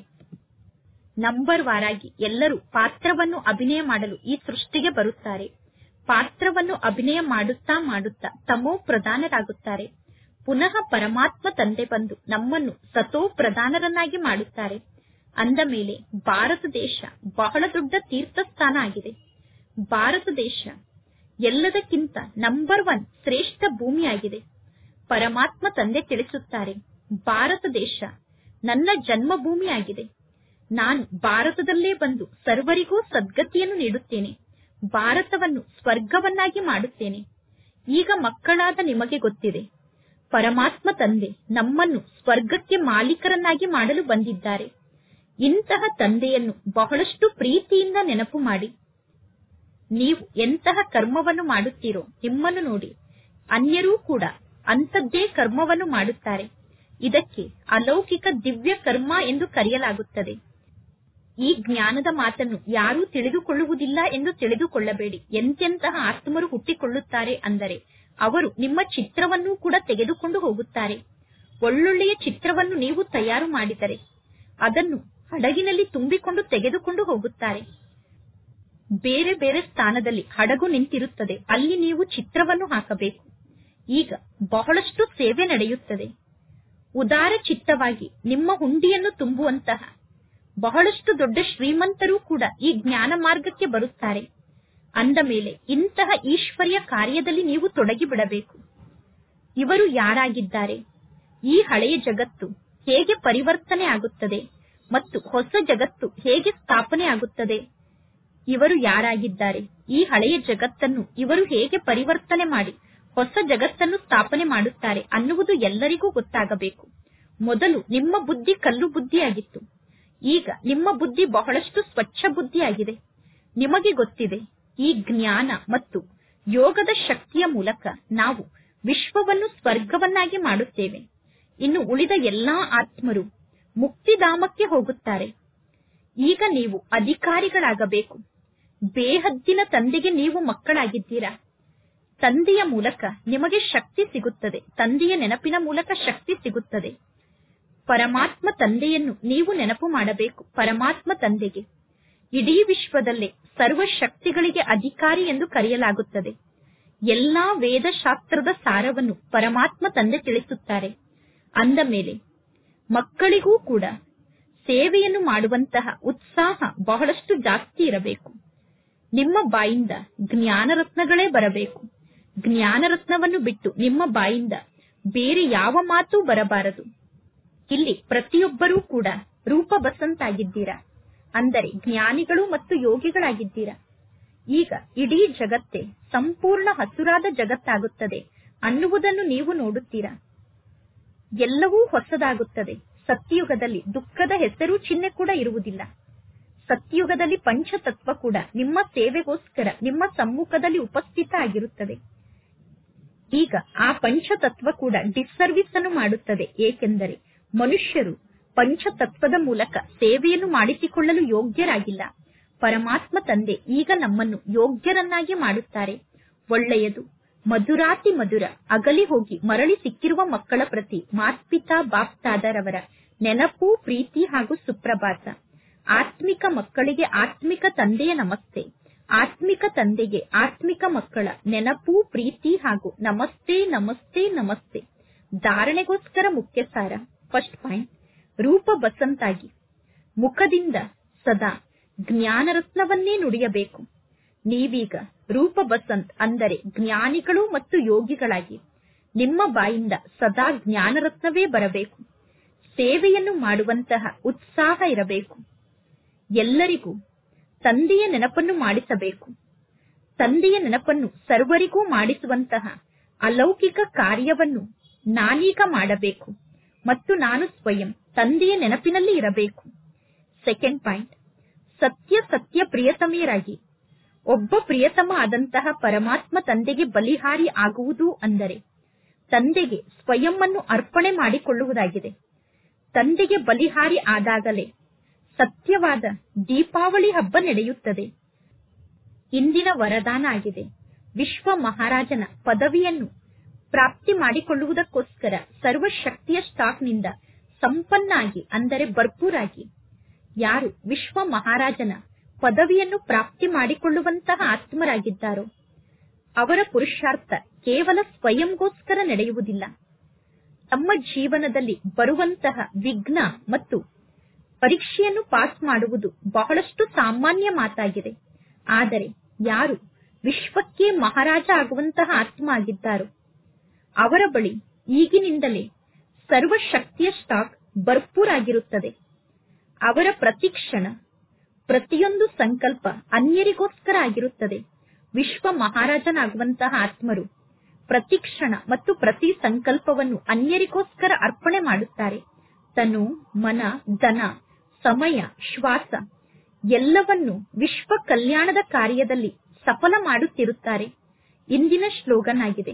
ನಂಬರ್ ವಾರಾಗಿ ಎಲ್ಲರೂ ಪಾತ್ರವನ್ನು ಅಭಿನಯ ಮಾಡಲು ಈ ಸೃಷ್ಟಿಗೆ ಬರುತ್ತಾರೆ ಪಾತ್ರವನ್ನು ಅಭಿನಯ ಮಾಡುತ್ತಾ ಮಾಡುತ್ತಾ ತಮೋ ಪ್ರಧಾನರಾಗುತ್ತಾರೆ ಪುನಃ ಪರಮಾತ್ಮ ತಂದೆ ಬಂದು ನಮ್ಮನ್ನು ಸತೋ ಪ್ರಧಾನರನ್ನಾಗಿ ಮಾಡುತ್ತಾರೆ ಅಂದ ಮೇಲೆ ಭಾರತ ದೇಶ ಬಹಳ ದೊಡ್ಡ ತೀರ್ಥಸ್ಥಾನ ಆಗಿದೆ ಭಾರತ ದೇಶ ಎಲ್ಲದಕ್ಕಿಂತ ನಂಬರ್ ಒನ್ ಶ್ರೇಷ್ಠ ಭೂಮಿಯಾಗಿದೆ ಪರಮಾತ್ಮ ತಂದೆ ತಿಳಿಸುತ್ತಾರೆ ಭಾರತ ದೇಶ ನನ್ನ ಜನ್ಮಭೂಮಿಯಾಗಿದೆ ನಾನು ಭಾರತದಲ್ಲೇ ಬಂದು ಸರ್ವರಿಗೂ ಸದ್ಗತಿಯನ್ನು ನೀಡುತ್ತೇನೆ ಭಾರತವನ್ನು ಸ್ವರ್ಗವನ್ನಾಗಿ ಮಾಡುತ್ತೇನೆ ಈಗ ಮಕ್ಕಳಾದ ನಿಮಗೆ ಗೊತ್ತಿದೆ ಪರಮಾತ್ಮ ತಂದೆ ನಮ್ಮನ್ನು ಸ್ವರ್ಗಕ್ಕೆ ಮಾಲೀಕರನ್ನಾಗಿ ಮಾಡಲು ಬಂದಿದ್ದಾರೆ ಇಂತಹ ತಂದೆಯನ್ನು ಬಹಳಷ್ಟು ಪ್ರೀತಿಯಿಂದ ನೆನಪು ಮಾಡಿ ನೀವು ಎಂತಹ ಕರ್ಮವನ್ನು ಮಾಡುತ್ತೀರೋ ನಿಮ್ಮನ್ನು ನೋಡಿ ಅನ್ಯರೂ ಕೂಡ ಅಂಥದ್ದೇ ಕರ್ಮವನ್ನು ಮಾಡುತ್ತಾರೆ ಇದಕ್ಕೆ ಅಲೌಕಿಕ ದಿವ್ಯ ಕರ್ಮ ಎಂದು ಕರೆಯಲಾಗುತ್ತದೆ ಈ ಜ್ಞಾನದ ಮಾತನ್ನು ಯಾರೂ ತಿಳಿದುಕೊಳ್ಳುವುದಿಲ್ಲ ಎಂದು ತಿಳಿದುಕೊಳ್ಳಬೇಡಿ ಎಂತೆಂತಹ ಆತ್ಮರು ಹುಟ್ಟಿಕೊಳ್ಳುತ್ತಾರೆ ಅಂದರೆ ಅವರು ನಿಮ್ಮ ಚಿತ್ರವನ್ನೂ ಕೂಡ ತೆಗೆದುಕೊಂಡು ಹೋಗುತ್ತಾರೆ ಒಳ್ಳೊಳ್ಳೆಯ ಚಿತ್ರವನ್ನು ನೀವು ತಯಾರು ಮಾಡಿದರೆ ಅದನ್ನು ಹಡಗಿನಲ್ಲಿ ತುಂಬಿಕೊಂಡು ತೆಗೆದುಕೊಂಡು ಹೋಗುತ್ತಾರೆ ಬೇರೆ ಬೇರೆ ಸ್ಥಾನದಲ್ಲಿ ಹಡಗು ನಿಂತಿರುತ್ತದೆ ಅಲ್ಲಿ ನೀವು ಚಿತ್ರವನ್ನು ಹಾಕಬೇಕು ಈಗ ಬಹಳಷ್ಟು ಸೇವೆ ನಡೆಯುತ್ತದೆ ಉದಾರ ಚಿತ್ತವಾಗಿ ನಿಮ್ಮ ಹುಂಡಿಯನ್ನು ತುಂಬುವಂತಹ ಬಹಳಷ್ಟು ದೊಡ್ಡ ಶ್ರೀಮಂತರೂ ಕೂಡ ಈ ಜ್ಞಾನ ಮಾರ್ಗಕ್ಕೆ ಬರುತ್ತಾರೆ ಅಂದ ಮೇಲೆ ಇಂತಹ ಈಶ್ವರ್ಯ ಕಾರ್ಯದಲ್ಲಿ ನೀವು ತೊಡಗಿ ಬಿಡಬೇಕು ಇವರು ಯಾರಾಗಿದ್ದಾರೆ ಈ ಹಳೆಯ ಜಗತ್ತು ಹೇಗೆ ಪರಿವರ್ತನೆ ಆಗುತ್ತದೆ ಮತ್ತು ಹೊಸ ಜಗತ್ತು ಹೇಗೆ ಸ್ಥಾಪನೆ ಆಗುತ್ತದೆ ಇವರು ಯಾರಾಗಿದ್ದಾರೆ ಈ ಹಳೆಯ ಜಗತ್ತನ್ನು ಇವರು ಹೇಗೆ ಪರಿವರ್ತನೆ ಮಾಡಿ ಹೊಸ ಜಗತ್ತನ್ನು ಸ್ಥಾಪನೆ ಮಾಡುತ್ತಾರೆ ಅನ್ನುವುದು ಎಲ್ಲರಿಗೂ ಗೊತ್ತಾಗಬೇಕು ಮೊದಲು ನಿಮ್ಮ ಬುದ್ಧಿ ಕಲ್ಲು ಬುದ್ಧಿಯಾಗಿತ್ತು ಈಗ ನಿಮ್ಮ ಬುದ್ಧಿ ಬಹಳಷ್ಟು ಸ್ವಚ್ಛ ಬುದ್ಧಿಯಾಗಿದೆ ನಿಮಗೆ ಗೊತ್ತಿದೆ ಈ ಜ್ಞಾನ ಮತ್ತು ಯೋಗದ ಶಕ್ತಿಯ ಮೂಲಕ ನಾವು ವಿಶ್ವವನ್ನು ಸ್ವರ್ಗವನ್ನಾಗಿ ಮಾಡುತ್ತೇವೆ ಇನ್ನು ಉಳಿದ ಎಲ್ಲಾ ಆತ್ಮರು ಮುಕ್ತಿಧಾಮಕ್ಕೆ ಹೋಗುತ್ತಾರೆ ಈಗ ನೀವು ಅಧಿಕಾರಿಗಳಾಗಬೇಕು ಬೇಹದ್ದಿನ ತಂದೆಗೆ ನೀವು ಮಕ್ಕಳಾಗಿದ್ದೀರಾ ತಂದೆಯ ಮೂಲಕ ನಿಮಗೆ ಶಕ್ತಿ ಸಿಗುತ್ತದೆ ತಂದೆಯ ನೆನಪಿನ ಮೂಲಕ ಶಕ್ತಿ ಸಿಗುತ್ತದೆ ಪರಮಾತ್ಮ ತಂದೆಯನ್ನು ನೀವು ನೆನಪು ಮಾಡಬೇಕು ಪರಮಾತ್ಮ ತಂದೆಗೆ ಇಡೀ ವಿಶ್ವದಲ್ಲೇ ಸರ್ವ ಶಕ್ತಿಗಳಿಗೆ ಅಧಿಕಾರಿ ಎಂದು ಕರೆಯಲಾಗುತ್ತದೆ ಎಲ್ಲಾ ವೇದಶಾಸ್ತ್ರದ ಸಾರವನ್ನು ಪರಮಾತ್ಮ ತಂದೆ ತಿಳಿಸುತ್ತಾರೆ ಅಂದ ಮೇಲೆ ಮಕ್ಕಳಿಗೂ ಕೂಡ ಸೇವೆಯನ್ನು ಮಾಡುವಂತಹ ಉತ್ಸಾಹ ಬಹಳಷ್ಟು ಜಾಸ್ತಿ ಇರಬೇಕು ನಿಮ್ಮ ಬಾಯಿಂದ ಜ್ಞಾನ ರತ್ನಗಳೇ ಬರಬೇಕು ಜ್ಞಾನ ರತ್ನವನ್ನು ಬಿಟ್ಟು ನಿಮ್ಮ ಬಾಯಿಂದ ಬೇರೆ ಯಾವ ಮಾತು ಬರಬಾರದು ಇಲ್ಲಿ ಪ್ರತಿಯೊಬ್ಬರೂ ಕೂಡ ರೂಪ ಬಸಂತಾಗಿದ್ದೀರಾ ಅಂದರೆ ಜ್ಞಾನಿಗಳು ಮತ್ತು ಯೋಗಿಗಳಾಗಿದ್ದೀರಾ ಈಗ ಇಡೀ ಜಗತ್ತೇ ಸಂಪೂರ್ಣ ಹಸುರಾದ ಜಗತ್ತಾಗುತ್ತದೆ ಅನ್ನುವುದನ್ನು ನೀವು ನೋಡುತ್ತೀರಾ ಎಲ್ಲವೂ ಹೊಸದಾಗುತ್ತದೆ ಸತ್ಯಯುಗದಲ್ಲಿ ದುಃಖದ ಹೆಸರು ಚಿಹ್ನೆ ಕೂಡ ಇರುವುದಿಲ್ಲ ಸತ್ಯಯುಗದಲ್ಲಿ ಪಂಚತತ್ವ ಕೂಡ ನಿಮ್ಮ ಸೇವೆಗೋಸ್ಕರ ನಿಮ್ಮ ಸಮ್ಮುಖದಲ್ಲಿ ಉಪಸ್ಥಿತ ಆಗಿರುತ್ತದೆ ಈಗ ಆ ಪಂಚತತ್ವ ಕೂಡ ಡಿಸ್ಸರ್ವಿಸ್ ಅನ್ನು ಮಾಡುತ್ತದೆ ಏಕೆಂದರೆ ಮನುಷ್ಯರು ಪಂಚತತ್ವದ ಮೂಲಕ ಸೇವೆಯನ್ನು ಮಾಡಿಸಿಕೊಳ್ಳಲು ಯೋಗ್ಯರಾಗಿಲ್ಲ ಪರಮಾತ್ಮ ತಂದೆ ಈಗ ನಮ್ಮನ್ನು ಯೋಗ್ಯರನ್ನಾಗಿ ಮಾಡುತ್ತಾರೆ ಒಳ್ಳೆಯದು ಮಧುರಾತಿ ಮಧುರ ಅಗಲಿ ಹೋಗಿ ಮರಳಿ ಸಿಕ್ಕಿರುವ ಮಕ್ಕಳ ಪ್ರತಿ ಮಾತ್ಪಿತಾ ಬಾಪ್ತಾದರವರ ನೆನಪು ಪ್ರೀತಿ ಹಾಗೂ ಸುಪ್ರಭಾತ ಆತ್ಮಿಕ ಮಕ್ಕಳಿಗೆ ಆತ್ಮಿಕ ತಂದೆಯ ನಮಸ್ತೆ ಆತ್ಮಿಕ ತಂದೆಗೆ ಆತ್ಮಿಕ ಮಕ್ಕಳ ನೆನಪು ಪ್ರೀತಿ ಹಾಗೂ ನಮಸ್ತೆ ನಮಸ್ತೆ ನಮಸ್ತೆ ಧಾರಣೆಗೋಸ್ಕರ ಮುಖ್ಯ ಸಾರ ಫಸ್ಟ್ ಪಾಯಿಂಟ್ ರೂಪ ಬಸಂತಾಗಿ ಮುಖದಿಂದ ಸದಾ ಜ್ಞಾನರತ್ನವನ್ನೇ ನುಡಿಯಬೇಕು ನೀವೀಗ ರೂಪ ಬಸಂತ್ ಅಂದರೆ ಜ್ಞಾನಿಗಳು ಮತ್ತು ಯೋಗಿಗಳಾಗಿ ನಿಮ್ಮ ಬಾಯಿಂದ ಸದಾ ಜ್ಞಾನರತ್ನವೇ ಬರಬೇಕು ಸೇವೆಯನ್ನು ಮಾಡುವಂತಹ ಉತ್ಸಾಹ ಇರಬೇಕು ಎಲ್ಲರಿಗೂ ತಂದೆಯ ನೆನಪನ್ನು ಮಾಡಿಸಬೇಕು ತಂದೆಯ ನೆನಪನ್ನು ಸರ್ವರಿಗೂ ಮಾಡಿಸುವಂತಹ ಅಲೌಕಿಕ ಕಾರ್ಯವನ್ನು ನಾನೀಗ ಮಾಡಬೇಕು ಮತ್ತು ನಾನು ಸ್ವಯಂ ತಂದೆಯ ನೆನಪಿನಲ್ಲಿ ಇರಬೇಕು ಸೆಕೆಂಡ್ ಪಾಯಿಂಟ್ ಸತ್ಯ ಸತ್ಯ ಪ್ರಿಯತಮೆಯರಾಗಿ ಒಬ್ಬ ಪ್ರಿಯತಮ ಆದಂತಹ ಪರಮಾತ್ಮ ತಂದೆಗೆ ಬಲಿಹಾರಿ ಆಗುವುದು ಅಂದರೆ ತಂದೆಗೆ ಸ್ವಯಂ ಅನ್ನು ಅರ್ಪಣೆ ಮಾಡಿಕೊಳ್ಳುವುದಾಗಿದೆ ತಂದೆಗೆ ಬಲಿಹಾರಿ ಆದಾಗಲೇ ಸತ್ಯವಾದ ದೀಪಾವಳಿ ಹಬ್ಬ ನಡೆಯುತ್ತದೆ ಇಂದಿನ ವರದಾನ ಆಗಿದೆ ವಿಶ್ವ ಮಹಾರಾಜನ ಪದವಿಯನ್ನು ಪ್ರಾಪ್ತಿ ಮಾಡಿಕೊಳ್ಳುವುದಕ್ಕೋಸ್ಕರ ಸರ್ವಶಕ್ತಿಯ ಸ್ಟಾಕ್ನಿಂದ ಸಂಪನ್ನಾಗಿ ಅಂದರೆ ಭರ್ಪೂರಾಗಿ ಯಾರು ವಿಶ್ವ ಮಹಾರಾಜನ ಪದವಿಯನ್ನು ಪ್ರಾಪ್ತಿ ಮಾಡಿಕೊಳ್ಳುವಂತಹ ಆತ್ಮರಾಗಿದ್ದಾರೋ ಅವರ ಪುರುಷಾರ್ಥ ಕೇವಲ ಸ್ವಯಂಗೋಸ್ಕರ ನಡೆಯುವುದಿಲ್ಲ ತಮ್ಮ ಜೀವನದಲ್ಲಿ ಬರುವಂತಹ ವಿಘ್ನ ಮತ್ತು ಪರೀಕ್ಷೆಯನ್ನು ಪಾಸ್ ಮಾಡುವುದು ಬಹಳಷ್ಟು ಸಾಮಾನ್ಯ ಮಾತಾಗಿದೆ ಆದರೆ ಯಾರು ವಿಶ್ವಕ್ಕೆ ಮಹಾರಾಜ ಆಗುವಂತಹ ಆತ್ಮ ಆಗಿದ್ದಾರೋ ಅವರ ಬಳಿ ಈಗಿನಿಂದಲೇ ಸರ್ವಶಕ್ತಿಯ ಸ್ಟಾಕ್ ಭರ್ಪೂರಾಗಿರುತ್ತದೆ ಅವರ ಪ್ರತಿಕ್ಷಣ ಪ್ರತಿಯೊಂದು ಸಂಕಲ್ಪ ಅನ್ಯರಿಗೋಸ್ಕರ ಆಗಿರುತ್ತದೆ ವಿಶ್ವ ಮಹಾರಾಜನಾಗುವಂತಹ ಆತ್ಮರು ಪ್ರತಿಕ್ಷಣ ಮತ್ತು ಪ್ರತಿ ಸಂಕಲ್ಪವನ್ನು ಅನ್ಯರಿಗೋಸ್ಕರ ಅರ್ಪಣೆ ಮಾಡುತ್ತಾರೆ ತನು ಮನ ಧನ ಸಮಯ ಶ್ವಾಸ ಎಲ್ಲವನ್ನು ವಿಶ್ವ ಕಲ್ಯಾಣದ ಕಾರ್ಯದಲ್ಲಿ ಸಫಲ ಮಾಡುತ್ತಿರುತ್ತಾರೆ ಇಂದಿನ ಶ್ಲೋಗನ್ ಆಗಿದೆ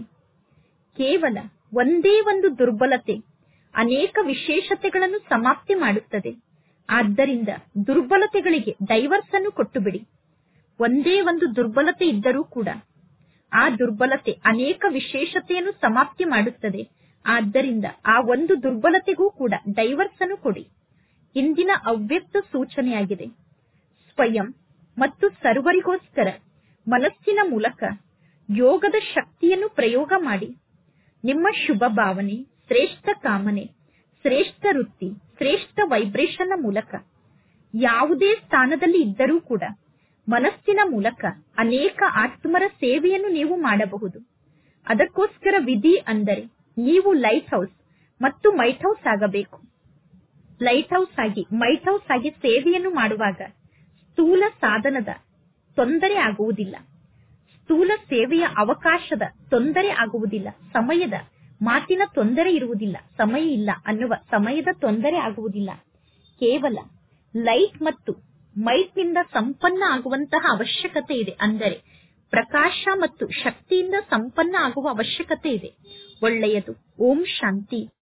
ಕೇವಲ ಒಂದೇ ಒಂದು ದುರ್ಬಲತೆ ಅನೇಕ ವಿಶೇಷತೆಗಳನ್ನು ಸಮಾಪ್ತಿ ಮಾಡುತ್ತದೆ ಆದ್ದರಿಂದ ದುರ್ಬಲತೆಗಳಿಗೆ ಡೈವರ್ಸ್ ಅನ್ನು ಕೊಟ್ಟು ಬಿಡಿ ಒಂದೇ ಒಂದು ದುರ್ಬಲತೆ ಇದ್ದರೂ ಕೂಡ ಆ ದುರ್ಬಲತೆ ಅನೇಕ ವಿಶೇಷತೆಯನ್ನು ಸಮಾಪ್ತಿ ಮಾಡುತ್ತದೆ ಆದ್ದರಿಂದ ಆ ಒಂದು ದುರ್ಬಲತೆಗೂ ಕೂಡ ಡೈವರ್ಸ್ ಅನ್ನು ಕೊಡಿ ಇಂದಿನ ಅವ್ಯಕ್ತ ಸೂಚನೆಯಾಗಿದೆ ಸ್ವಯಂ ಮತ್ತು ಸರ್ವರಿಗೋಸ್ಕರ ಮನಸ್ಸಿನ ಮೂಲಕ ಯೋಗದ ಶಕ್ತಿಯನ್ನು ಪ್ರಯೋಗ ಮಾಡಿ ನಿಮ್ಮ ಶುಭ ಭಾವನೆ ಶ್ರೇಷ್ಠ ಕಾಮನೆ ಶ್ರೇಷ್ಠ ವೃತ್ತಿ ಶ್ರೇಷ್ಠ ವೈಬ್ರೇಷನ್ ಮೂಲಕ ಯಾವುದೇ ಸ್ಥಾನದಲ್ಲಿ ಇದ್ದರೂ ಕೂಡ ಮನಸ್ಸಿನ ಮೂಲಕ ಅನೇಕ ಆತ್ಮರ ಸೇವೆಯನ್ನು ನೀವು ಮಾಡಬಹುದು ಅದಕ್ಕೋಸ್ಕರ ವಿಧಿ ಅಂದರೆ ನೀವು ಲೈಟ್ ಹೌಸ್ ಮತ್ತು ಮೈಟ್ ಹೌಸ್ ಆಗಬೇಕು ಲೈಟ್ ಹೌಸ್ ಆಗಿ ಮೈಟ್ ಹೌಸ್ ಆಗಿ ಸೇವೆಯನ್ನು ಮಾಡುವಾಗ ಸ್ಥೂಲ ಸಾಧನದ ತೊಂದರೆ ಆಗುವುದಿಲ್ಲ ಸ್ಥೂಲ ಸೇವೆಯ ಅವಕಾಶದ ತೊಂದರೆ ಆಗುವುದಿಲ್ಲ ಸಮಯದ ಮಾತಿನ ತೊಂದರೆ ಇರುವುದಿಲ್ಲ ಸಮಯ ಇಲ್ಲ ಅನ್ನುವ ಸಮಯದ ತೊಂದರೆ ಆಗುವುದಿಲ್ಲ ಕೇವಲ ಲೈಟ್ ಮತ್ತು ಮೈಟ್ನಿಂದ ಸಂಪನ್ನ ಆಗುವಂತಹ ಅವಶ್ಯಕತೆ ಇದೆ ಅಂದರೆ ಪ್ರಕಾಶ ಮತ್ತು ಶಕ್ತಿಯಿಂದ ಸಂಪನ್ನ ಆಗುವ ಅವಶ್ಯಕತೆ ಇದೆ ಒಳ್ಳೆಯದು ಓಂ ಶಾಂತಿ